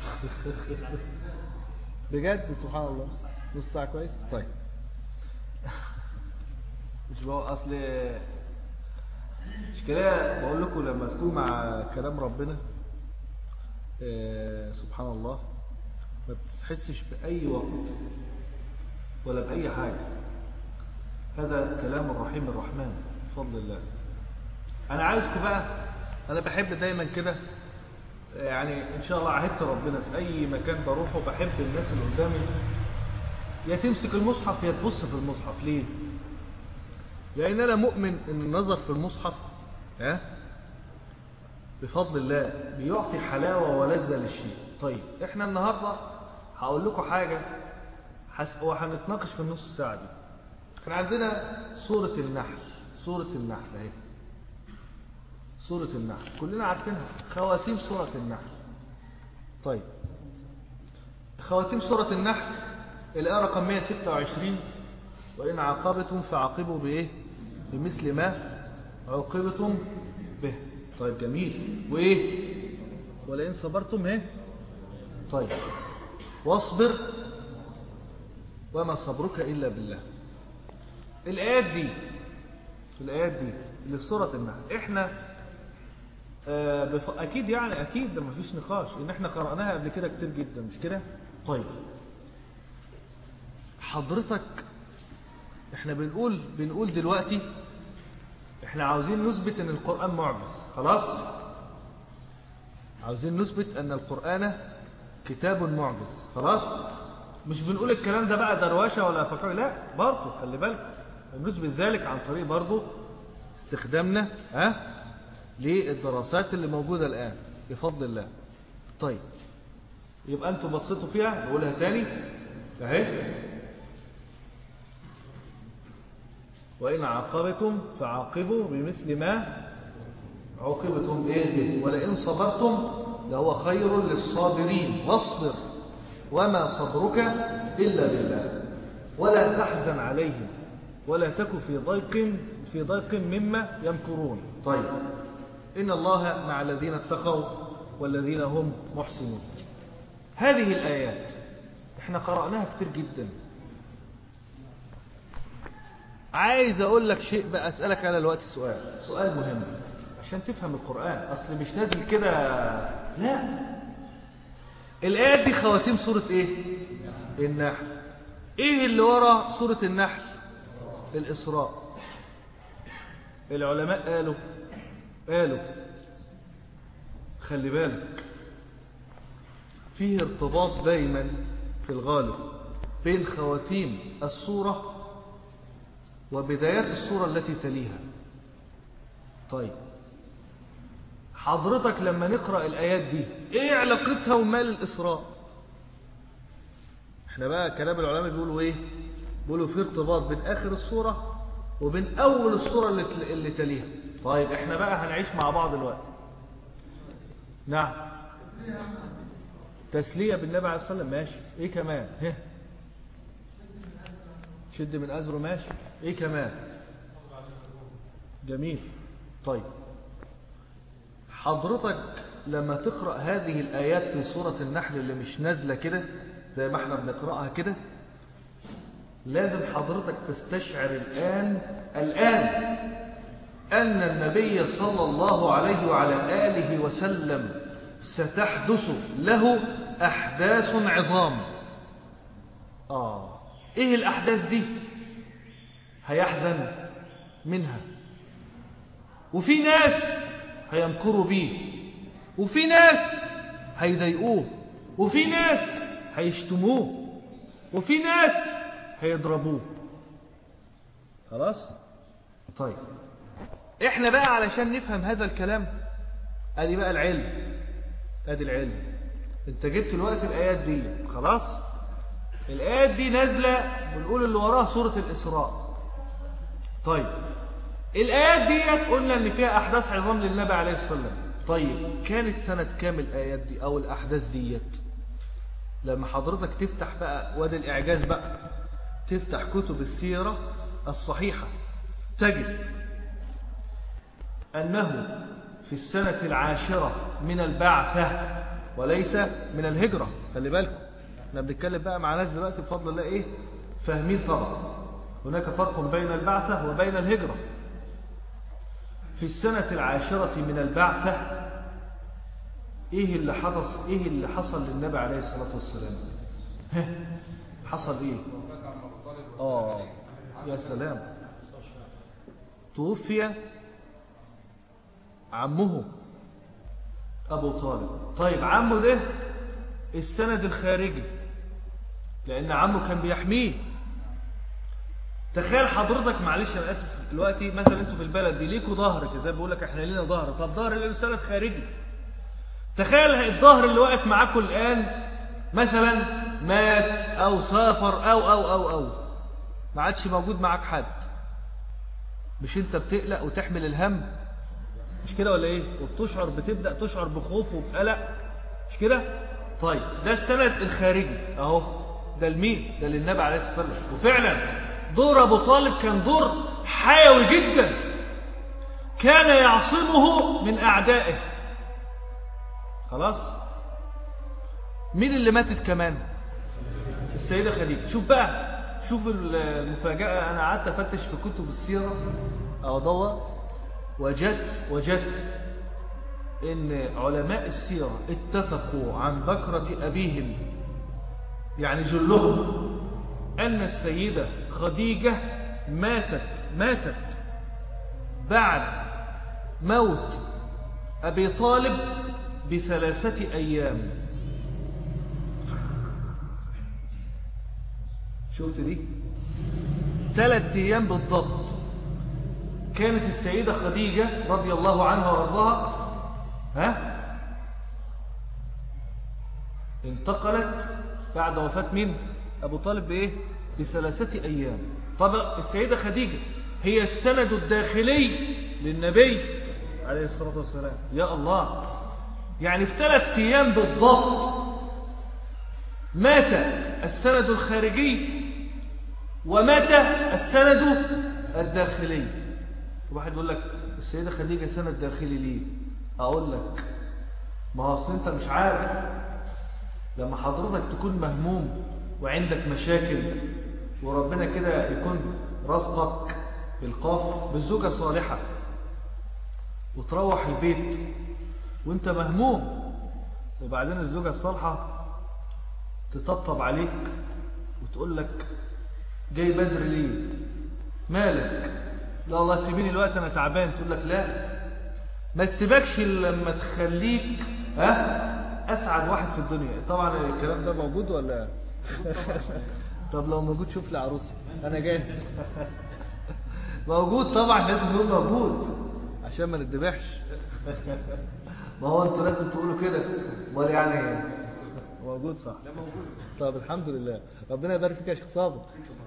بجد سبحان الله نص ساعه كويس طيب مش بقى اصل مش كده بقول لكم لما تكون مع كلام ربنا آه، سبحان الله ما بتحسش بأي وقت ولا بأي حاجة هذا كلام الرحيم الرحمن بفضل الله أنا عايزكم بقى أنا بحب دايما كده يعني إن شاء الله عهدت ربنا في أي مكان بروحه بحب الناس اللي قدامي يا تمسك المصحف يا تبص في المصحف ليه؟ لأن أنا مؤمن إن النظر في المصحف ها بفضل الله بيعطي حلاوة ولذة للشيء طيب احنا النهاردة هقول لكم حاجة حس... وهنتناقش في النص ساعة دي احنا عندنا سورة النحل سورة النحل اهي سورة النحل كلنا عارفينها خواتيم سورة النحل طيب خواتيم سورة النحل الآية رقم 126 وإن عاقبتم فعاقبوا بإيه بمثل ما عوقبتم به طيب جميل وإيه ولئن صبرتم إيه طيب واصبر وما صبرك إلا بالله الآيات دي الآيات دي اللي في سورة النحل إحنا آه بف... أكيد يعني أكيد ده مفيش نقاش إن إحنا قرأناها قبل كده كتير جدا مش كده طيب حضرتك إحنا بنقول بنقول دلوقتي إحنا عاوزين نثبت إن القرآن معجز خلاص عاوزين نثبت أن القرآن كتاب معجز خلاص مش بنقول الكلام ده بقى دروشه ولا فكر لا برضه خلي بالك نثبت ذلك عن طريق برضه استخدامنا ها للدراسات اللي موجودة الآن بفضل الله طيب يبقى أنتم بصيتوا فيها نقولها تاني أهي وإن عاقبتم فعاقبوا بمثل ما عوقبتم إيه به ولئن صبرتم لهو خير للصابرين واصبر وما صبرك إلا بالله ولا تحزن عليهم ولا تك في ضيق في ضيق مما يمكرون طيب إن الله مع الذين اتقوا والذين هم محسنون هذه الآيات احنا قرأناها كتير جدا عايز أقول لك شيء بقى أسألك على الوقت سؤال سؤال مهم عشان تفهم القرآن أصل مش نازل كده لا الآيات دي خواتيم سورة إيه النحل إيه اللي ورا سورة النحل الإسراء العلماء قالوا قالوا خلي بالك فيه ارتباط دايما في الغالب بين خواتيم السورة وبدايات السورة التي تليها طيب حضرتك لما نقرأ الآيات دي ايه علاقتها ومال الإسراء احنا بقى كلام العلماء بيقولوا ايه بيقولوا في ارتباط بين آخر السورة وبين أول السورة اللي, اللي تليها طيب احنا بقى هنعيش مع بعض الوقت نعم تسلية بالنبي عليه الصلاة والسلام ماشي ايه كمان ها شد من أزره ماشي ايه كمان جميل طيب حضرتك لما تقرأ هذه الآيات في سورة النحل اللي مش نازلة كده زي ما احنا بنقرأها كده لازم حضرتك تستشعر الآن الآن أن النبي صلى الله عليه وعلى آله وسلم ستحدث له أحداث عظام آه إيه الأحداث دي هيحزن منها وفي ناس هيمكروا بيه وفي ناس هيضايقوه وفي ناس هيشتموه وفي ناس هيضربوه خلاص طيب احنا بقى علشان نفهم هذا الكلام ادي بقى العلم ادي العلم انت جبت الوقت الايات دي خلاص الايات دي نازله بنقول اللي وراها سوره الاسراء طيب الايات دي قلنا ان فيها احداث عظام للنبي عليه الصلاه والسلام طيب كانت سنه كام الايات دي او الاحداث ديت لما حضرتك تفتح بقى وادي الاعجاز بقى تفتح كتب السيره الصحيحه تجد أنه في السنة العاشرة من البعثة وليس من الهجرة خلي بالكم احنا بنتكلم بقى مع ناس دلوقتي بفضل الله ايه فاهمين طبعا هناك فرق بين البعثة وبين الهجرة في السنة العاشرة من البعثة ايه اللي حدث ايه اللي حصل للنبي عليه الصلاة والسلام ها حصل ايه اه يا سلام توفي عمه ابو طالب طيب عمه ده السند الخارجي لان عمه كان بيحميه تخيل حضرتك معلش انا اسف دلوقتي مثلا انتوا في البلد دي ليكوا ظهر كده زي بقول لك احنا لينا ظهر طب ظهر اللي له سند خارجي تخيل الظهر اللي واقف معاكم الان مثلا مات او سافر او او او او ما عادش موجود معاك حد مش انت بتقلق وتحمل الهم مش كده ولا ايه وبتشعر بتبدا تشعر بخوف وبقلق مش كده طيب ده السند الخارجي اهو ده لمين ده للنبي عليه الصلاه والسلام وفعلا دور ابو طالب كان دور حيوي جدا كان يعصمه من اعدائه خلاص مين اللي ماتت كمان السيده خديجه شوف بقى شوف المفاجاه انا قعدت افتش في كتب السيره او ادور وجدت وجدت ان علماء السيره اتفقوا عن بكره ابيهم يعني جلهم ان السيده خديجه ماتت ماتت بعد موت ابي طالب بثلاثه ايام شفت دي ثلاث ايام بالضبط كانت السيدة خديجة رضي الله عنها وارضاها ها انتقلت بعد وفاة مين ابو طالب بايه بثلاثة ايام طبعا السيدة خديجة هي السند الداخلي للنبي عليه الصلاة والسلام يا الله يعني في ثلاث ايام بالضبط مات السند الخارجي ومات السند الداخلي واحد يقول لك السيدة خديجة سند داخلي ليه أقول لك ما هو أصل أنت مش عارف لما حضرتك تكون مهموم وعندك مشاكل وربنا كده يكون رزقك بالقاف بالزوجة صالحة وتروح البيت وانت مهموم وبعدين الزوجة الصالحة تطبطب عليك وتقول لك جاي بدري ليه مالك لا الله سيبيني الوقت انا تعبان تقول لك لا ما تسيبكش لما تخليك ها اسعد واحد في الدنيا طبعا الكلام ده موجود ولا طب لو موجود شوف لي عروسه انا جاهز موجود طبعا لازم يقول موجود عشان ما نتذبحش ما هو انتوا لازم تقولوا كده امال يعني موجود صح لا موجود طب الحمد لله ربنا يبارك فيك يا شيخ صابر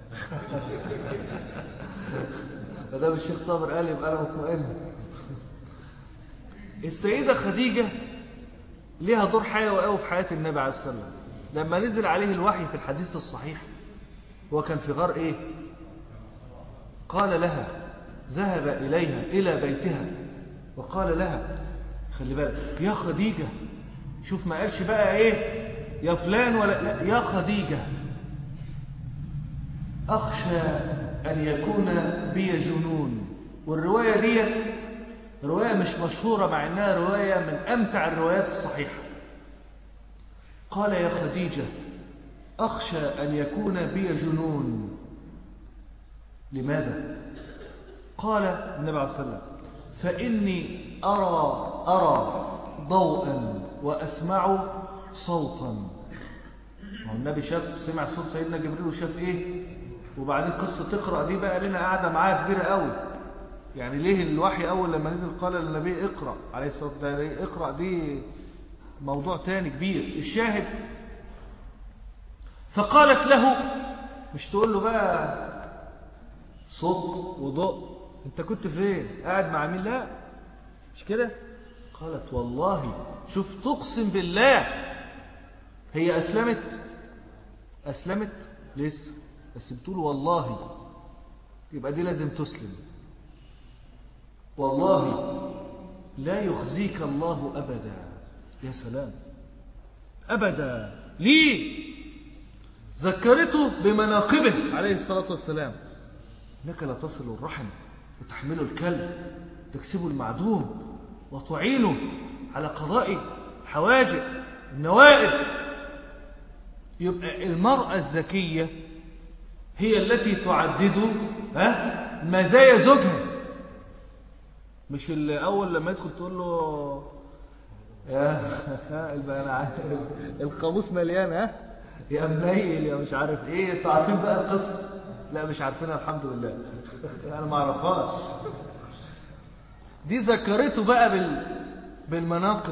ما دام الشيخ صابر قال يبقى انا مطمئن السيده خديجه ليها دور حيوي قوي في حياه النبي عليه الصلاه والسلام لما نزل عليه الوحي في الحديث الصحيح هو كان في غار ايه قال لها ذهب اليها الى بيتها وقال لها خلي بالك يا خديجه شوف ما قالش بقى ايه يا فلان ولا لا يا خديجه اخشى أن يكون بي جنون والرواية ديت رواية مش مشهورة مع أنها رواية من أمتع الروايات الصحيحة قال يا خديجة أخشى أن يكون بي جنون لماذا؟ قال النبي عليه الصلاة والسلام فإني أرى أرى ضوءا وأسمع صوتا النبي شاف سمع صوت سيدنا جبريل وشاف إيه وبعدين قصة تقرأ دي بقى لنا قاعدة معاه كبيرة قوي يعني ليه الوحي أول لما نزل قال للنبي اقرأ عليه الصلاة والسلام اقرأ دي موضوع تاني كبير الشاهد فقالت له مش تقول له بقى صوت وضوء انت كنت فين قاعد مع مين لا مش كده قالت والله شوف تقسم بالله هي أسلمت أسلمت لسه بس بتقول والله يبقى دي لازم تسلم والله لا يخزيك الله أبدا يا سلام أبدا ليه ذكرته بمناقبه عليه الصلاة والسلام إنك لا تصل الرحم وتحمل الكلب تكسب المعدوم وتعينه على قضاء حواجب النوائب يبقى المرأة الذكية هي التي تعدد ها مزايا زوجها مش اللي أول لما يدخل تقول له يا يبقى أنا عارف القاموس مليان ها يا منيل يا مش عارف ايه انتوا عارفين بقى القصه لا مش عارفينها الحمد لله انا ما اعرفهاش دي ذكرته بقى بال بالمناقب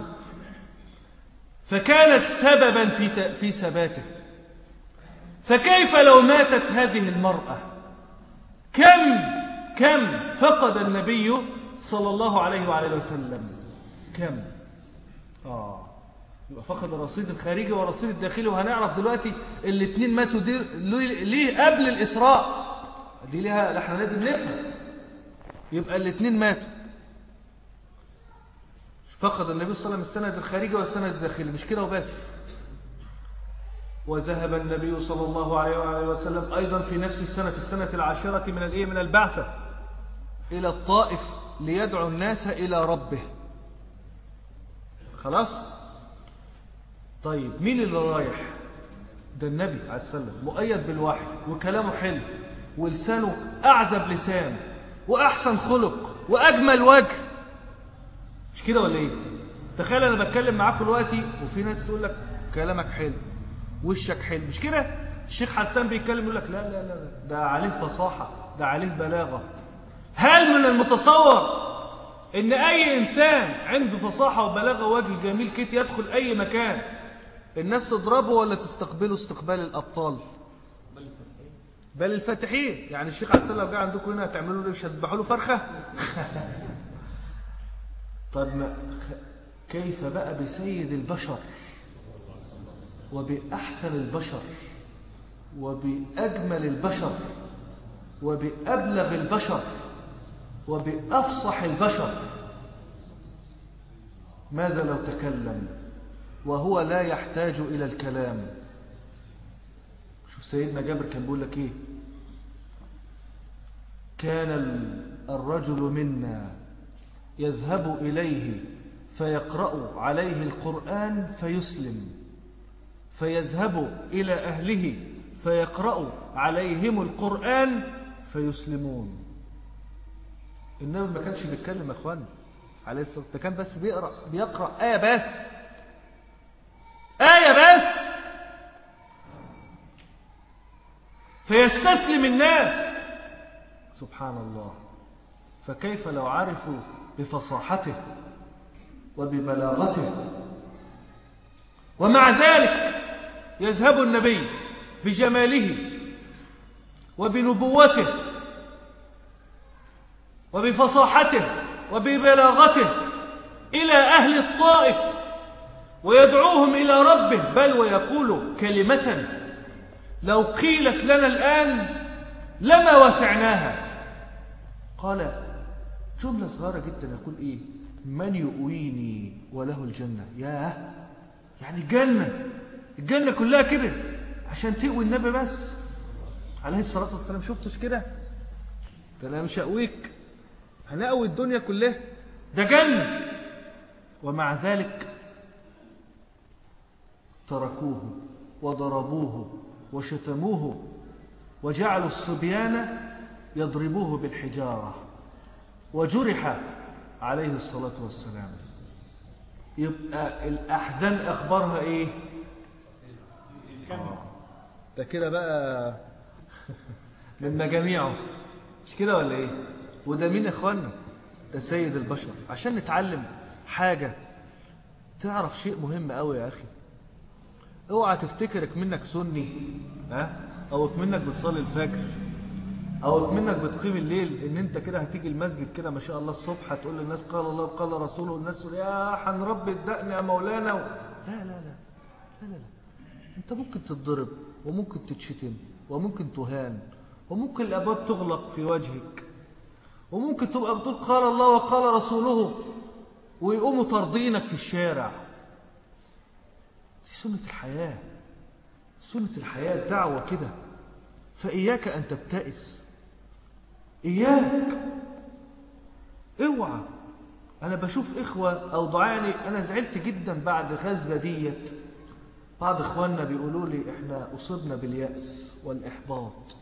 فكانت سببا في ت... في ثباته فكيف لو ماتت هذه المرأة كم كم فقد النبي صلى الله عليه وعليه وسلم كم آه يبقى فقد الرصيد الخارجي والرصيد الداخلي وهنعرف دلوقتي الاثنين ماتوا دي ليه قبل الإسراء دي ليها احنا لازم نفهم يبقى الاثنين ماتوا فقد النبي صلى الله عليه وسلم السند الخارجي والسند الداخلي مش كده وبس وذهب النبي صلى الله عليه وآله وسلم أيضا في نفس السنة في السنة العاشرة من الإيه من البعثة إلى الطائف ليدعو الناس إلى ربه خلاص طيب مين اللي رايح ده النبي عليه السلام مؤيد بالوحي وكلامه حلو ولسانه أعزب لسان وأحسن خلق وأجمل وجه مش كده ولا ايه تخيل انا بتكلم معاكم دلوقتي وفي ناس تقول لك كلامك حلو وشك حلو مش كده الشيخ حسان بيتكلم يقول لك لا لا لا ده عليه فصاحة ده عليه بلاغة هل من المتصور ان اي انسان عنده فصاحة وبلاغة ووجه جميل كده يدخل اي مكان الناس تضربه ولا تستقبله استقبال الابطال بل الفاتحين يعني الشيخ حسان لو جه عندكم هنا هتعملوا له مش هتذبحوا له فرخه طب ما كيف بقى بسيد البشر وبأحسن البشر وبأجمل البشر وبأبلغ البشر وبأفصح البشر ماذا لو تكلم وهو لا يحتاج إلى الكلام شوف سيدنا جابر كان بيقول لك ايه كان الرجل منا يذهب إليه فيقرأ عليه القرآن فيسلم فيذهب إلى أهله فيقرأ عليهم القرآن فيسلمون النبي ما كانش بيتكلم يا اخوان عليه الصلاة والسلام كان بس بيقرأ بيقرأ آية بس آية بس فيستسلم الناس سبحان الله فكيف لو عرفوا بفصاحته وببلاغته ومع ذلك يذهب النبي بجماله وبنبوته وبفصاحته وببلاغته إلى أهل الطائف ويدعوهم إلى ربه بل ويقول كلمة لو قيلت لنا الآن لما وسعناها قال جملة صغيرة جدا يقول إيه من يؤويني وله الجنة ياه يعني الجنة الجنة كلها كده عشان تقوي النبي بس عليه الصلاة والسلام شفتش كده ده أنا مش هقويك هنقوي الدنيا كلها ده جنة ومع ذلك تركوه وضربوه وشتموه وجعلوا الصبيان يضربوه بالحجارة وجرح عليه الصلاة والسلام يبقى الأحزان أخبارها إيه آه. ده كده بقى من مجاميعه مش كده ولا إيه وده مين يا إخوانا ده سيد البشر عشان نتعلم حاجة تعرف شيء مهم قوي يا أخي اوعى تفتكرك منك سني ها او منك بتصلي الفجر او منك بتقيم الليل ان انت كده هتيجي المسجد كده ما شاء الله الصبح هتقول للناس قال الله وقال رسوله والناس تقول يا هنربي الدقن يا مولانا و... لا لا لا لا لا لا انت ممكن تتضرب وممكن تتشتم وممكن تهان وممكن الابواب تغلق في وجهك وممكن تبقى بتقول قال الله وقال رسوله ويقوموا طاردينك في الشارع دي سنة الحياة سنة الحياة الدعوة كده فإياك أن تبتئس إياك اوعى أنا بشوف إخوة أو ضعاني أنا زعلت جدا بعد غزة ديت بعض إخواننا بيقولوا لي إحنا أصبنا باليأس والإحباط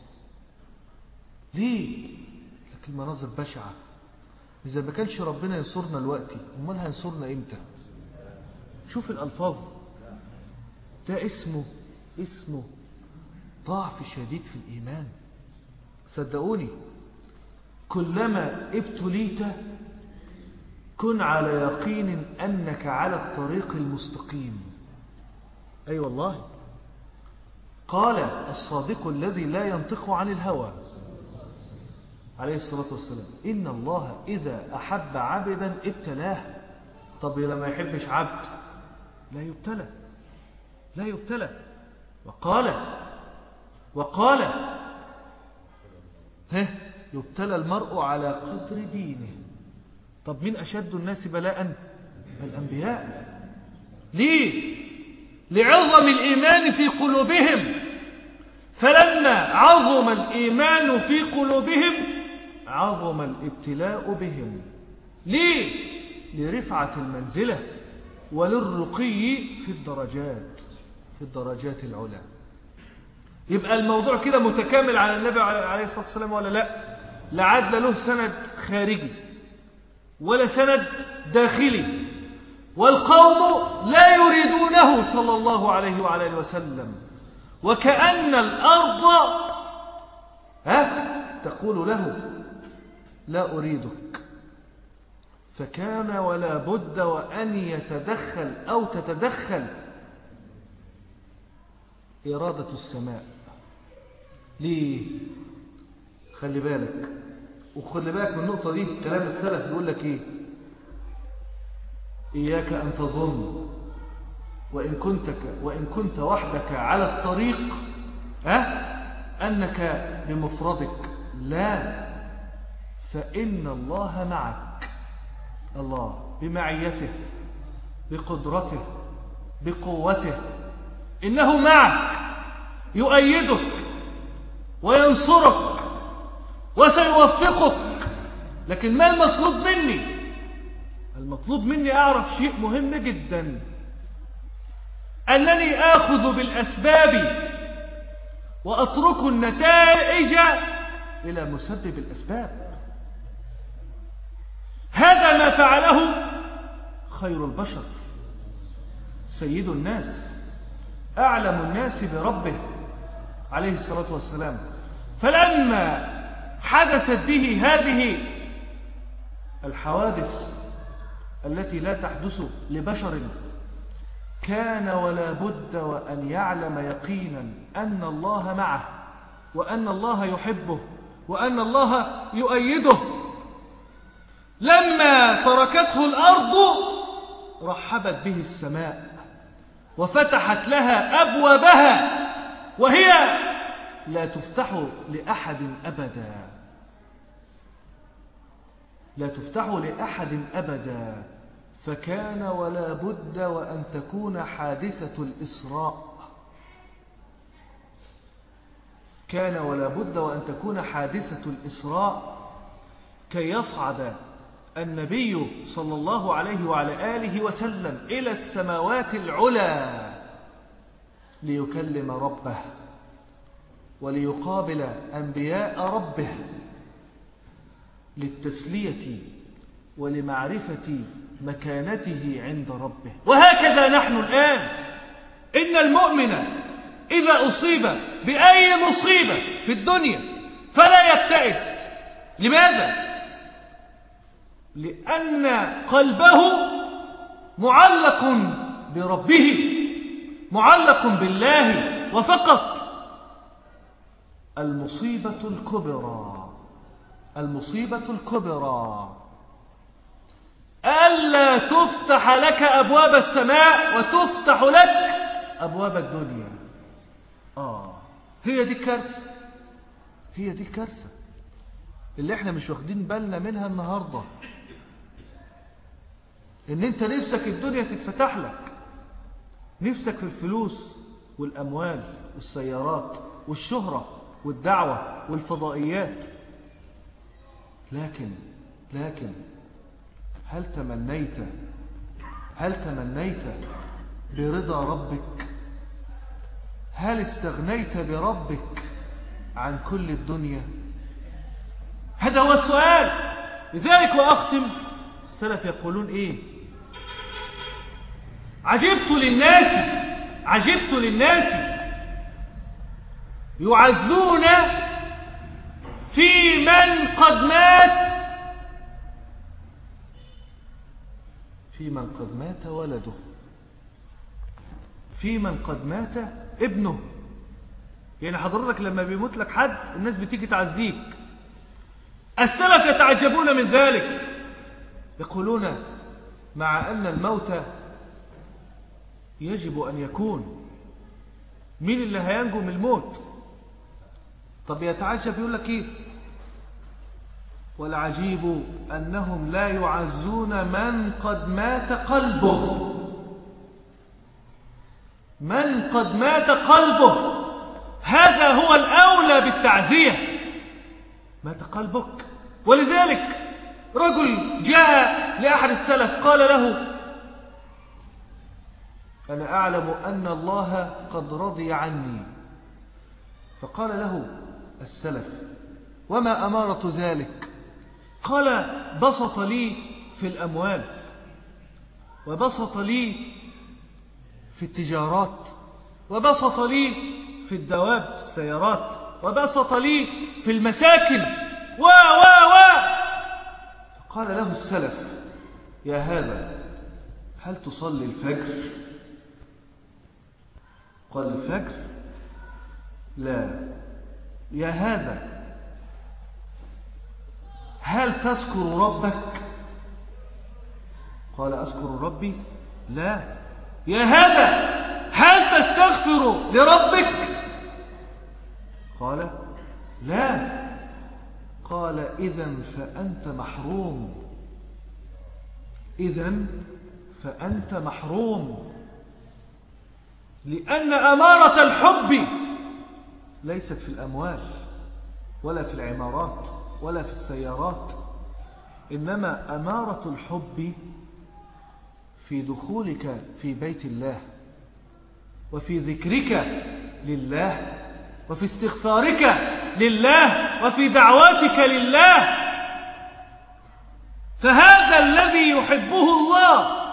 ليه؟ لكن المناظر بشعة إذا ما كانش ربنا ينصرنا دلوقتي أمال هينصرنا إمتى؟ شوف الألفاظ ده اسمه اسمه ضعف شديد في الإيمان صدقوني كلما ابتليت كن على يقين أنك على الطريق المستقيم أي أيوة والله قال الصادق الذي لا ينطق عن الهوى عليه الصلاة والسلام إن الله إذا أحب عبدا ابتلاه طب لما يحبش عبد لا يبتلى لا يبتلى وقال وقال ها يبتلى المرء على قدر دينه طب مين أشد الناس بلاء الأنبياء ليه لعظم الإيمان في قلوبهم فلما عظم الإيمان في قلوبهم عظم الابتلاء بهم ليه لرفعة المنزلة وللرقي في الدرجات في الدرجات العلى يبقى الموضوع كده متكامل على النبي عليه الصلاة والسلام ولا لا لا عدل له سند خارجي ولا سند داخلي والقوم لا يريدونه صلى الله عليه وعلى اله وسلم وكأن الأرض ها تقول له لا أريدك فكان ولا بد وأن يتدخل أو تتدخل إرادة السماء ليه خلي بالك وخلي بالك من النقطة دي كلام السلف بيقول لك إيه إياك أن تظن وإن كنت وإن كنت وحدك على الطريق أه؟ أنك بمفردك لا فإن الله معك الله بمعيته بقدرته بقوته إنه معك يؤيدك وينصرك وسيوفقك لكن ما المطلوب مني المطلوب مني أعرف شيء مهم جدا أنني آخذ بالأسباب وأترك النتائج إلى مسبب الأسباب هذا ما فعله خير البشر سيد الناس أعلم الناس بربه عليه الصلاة والسلام فلما حدثت به هذه الحوادث التي لا تحدث لبشر كان ولا بد وأن يعلم يقينا أن الله معه وأن الله يحبه وأن الله يؤيده لما تركته الأرض رحبت به السماء وفتحت لها أبوابها وهي لا تفتح لأحد أبدا لا تفتح لأحد أبدا فكان ولا بد وأن تكون حادثة الإسراء كان ولا بد وأن تكون حادثة الإسراء كي يصعد النبي صلى الله عليه وعلى آله وسلم إلى السماوات العلى ليكلم ربه وليقابل أنبياء ربه للتسلية ولمعرفة مكانته عند ربه وهكذا نحن الآن إن المؤمن إذا أصيب بأي مصيبة في الدنيا فلا يبتئس لماذا؟ لأن قلبه معلق بربه معلق بالله وفقط المصيبة الكبرى المصيبة الكبرى ألا تفتح لك أبواب السماء وتفتح لك أبواب الدنيا آه هي دي الكارثة هي دي الكارثة اللي احنا مش واخدين بالنا منها النهاردة ان انت نفسك الدنيا تتفتح لك نفسك في الفلوس والاموال والسيارات والشهرة والدعوة والفضائيات لكن لكن هل تمنيت هل تمنيت برضا ربك هل استغنيت بربك عن كل الدنيا هذا هو السؤال لذلك وأختم السلف يقولون إيه عجبت للناس عجبت للناس يعزون في من قد مات في من قد مات ولده في من قد مات ابنه يعني حضرتك لما بيموت لك حد الناس بتيجي تعزيك السلف يتعجبون من ذلك يقولون مع أن الموت يجب أن يكون مين اللي هينجو من الموت طب يتعجب يقول لك ايه والعجيب أنهم لا يعزون من قد مات قلبه من قد مات قلبه هذا هو الأولى بالتعزية مات قلبك ولذلك رجل جاء لأحد السلف قال له أنا أعلم أن الله قد رضي عني فقال له السلف وما أمارة ذلك قال بسط لي في الأموال وبسط لي في التجارات وبسط لي في الدواب السيارات وبسط لي في المساكن و و و فقال له السلف يا هذا هل تصلي الفجر قال الفجر لا يا هذا هل تذكر ربك قال أذكر ربي لا يا هذا هل تستغفر لربك قال لا قال إذا فأنت محروم إذا فأنت محروم لأن أمارة الحب ليست في الأموال ولا في العمارات ولا في السيارات إنما أمارة الحب في دخولك في بيت الله وفي ذكرك لله وفي استغفارك لله وفي دعواتك لله فهذا الذي يحبه الله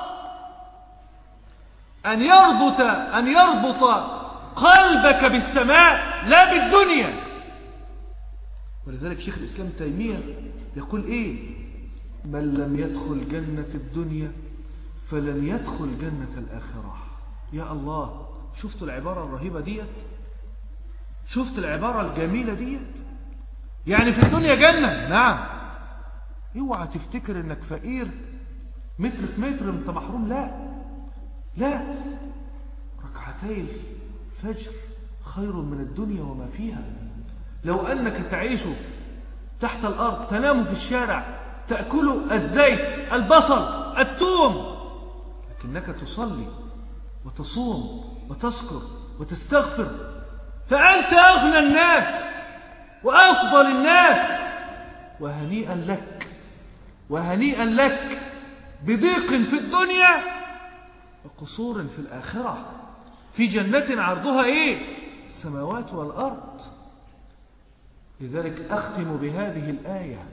أن يربط أن يربط قلبك بالسماء لا بالدنيا ولذلك شيخ الإسلام تيمية يقول إيه من لم يدخل جنة الدنيا فلن يدخل جنة الآخرة يا الله شفت العبارة الرهيبة ديت شفت العبارة الجميلة ديت يعني في الدنيا جنة نعم اوعى تفتكر انك فقير متر في متر انت محروم لا لا ركعتي الفجر خير من الدنيا وما فيها لو أنك تعيش تحت الأرض تنام في الشارع تأكل الزيت البصل التوم لكنك تصلي وتصوم وتذكر وتستغفر فأنت أغنى الناس وأفضل الناس وهنيئا لك وهنيئا لك بضيق في الدنيا وقصور في الآخرة في جنة عرضها إيه السماوات والأرض لذلك أختم بهذه الآية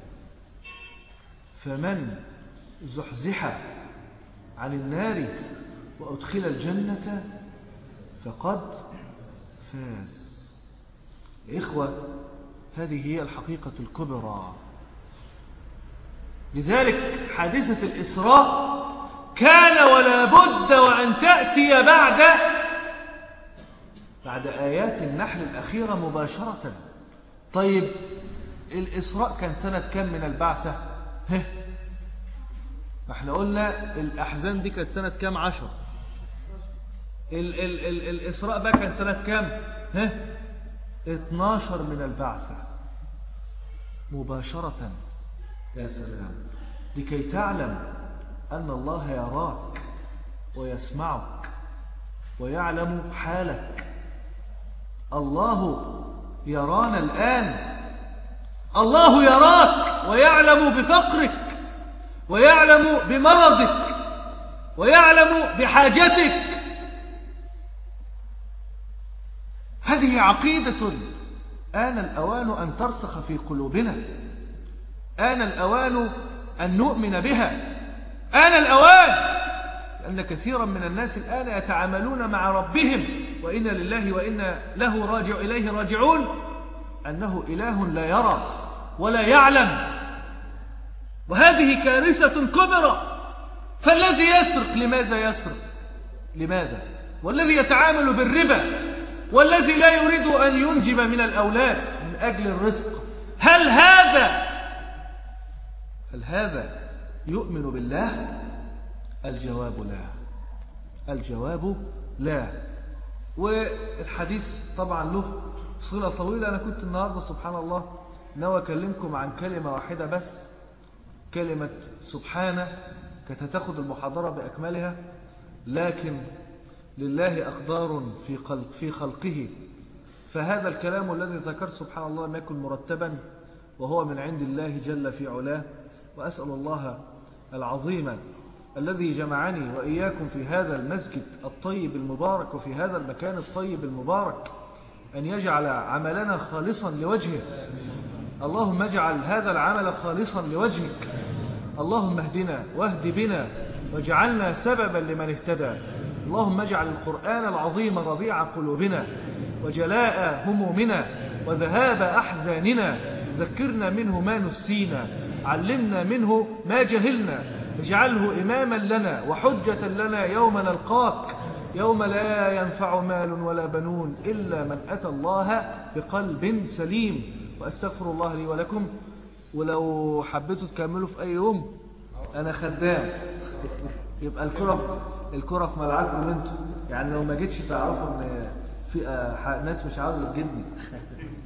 فمن زحزح عن النار وأدخل الجنة فقد فاز إخوة هذه هي الحقيقة الكبرى لذلك حادثة الإسراء كان ولا بد وأن تأتي بعد بعد آيات النحل الأخيرة مباشرة طيب الإسراء كان سنة كم من البعثة ها احنا قلنا الأحزان دي كانت سنة كم عشر ال ال ال الإسراء بقى كان سنة كم ها 12 من البعثة مباشرة يا سلام لكي تعلم أن الله يراك ويسمعك ويعلم حالك الله يرانا الآن الله يراك ويعلم بفقرك ويعلم بمرضك ويعلم بحاجتك هذه عقيدة آن الأوان أن ترسخ في قلوبنا آن الأوان أن نؤمن بها آن الأوان لأن كثيرا من الناس الآن يتعاملون مع ربهم وإنا لله وإنا له راجع إليه راجعون أنه إله لا يرى ولا يعلم وهذه كارثة كبرى فالذي يسرق لماذا يسرق لماذا والذي يتعامل بالربا والذي لا يريد أن ينجب من الأولاد من أجل الرزق هل هذا هل هذا يؤمن بالله الجواب لا الجواب لا والحديث طبعا له صلة طويلة أنا كنت النهاردة سبحان الله ناوي أكلمكم عن كلمة واحدة بس كلمة سبحانه كانت هتاخد المحاضرة بأكملها لكن لله أقدار في خلق في خلقه فهذا الكلام الذي ذكرت سبحان الله لم يكن مرتبا وهو من عند الله جل في علاه وأسأل الله العظيم الذي جمعني وإياكم في هذا المسجد الطيب المبارك وفي هذا المكان الطيب المبارك أن يجعل عملنا خالصا لوجهه اللهم اجعل هذا العمل خالصا لوجهك اللهم اهدنا واهد بنا واجعلنا سببا لمن اهتدى اللهم اجعل القرآن العظيم ربيع قلوبنا وجلاء همومنا وذهاب أحزاننا ذكرنا منه ما نسينا علمنا منه ما جهلنا اجعله إماما لنا وحجة لنا يوم نلقاك يوم لا ينفع مال ولا بنون إلا من أتى الله بقلب سليم وأستغفر الله لي ولكم ولو حبيتوا تكملوا في أي يوم أنا خدام يبقى الكرة الكرة في ملعبكم انتوا يعني لو ما جيتش تعرفوا ان في ناس مش عاوزة تجدني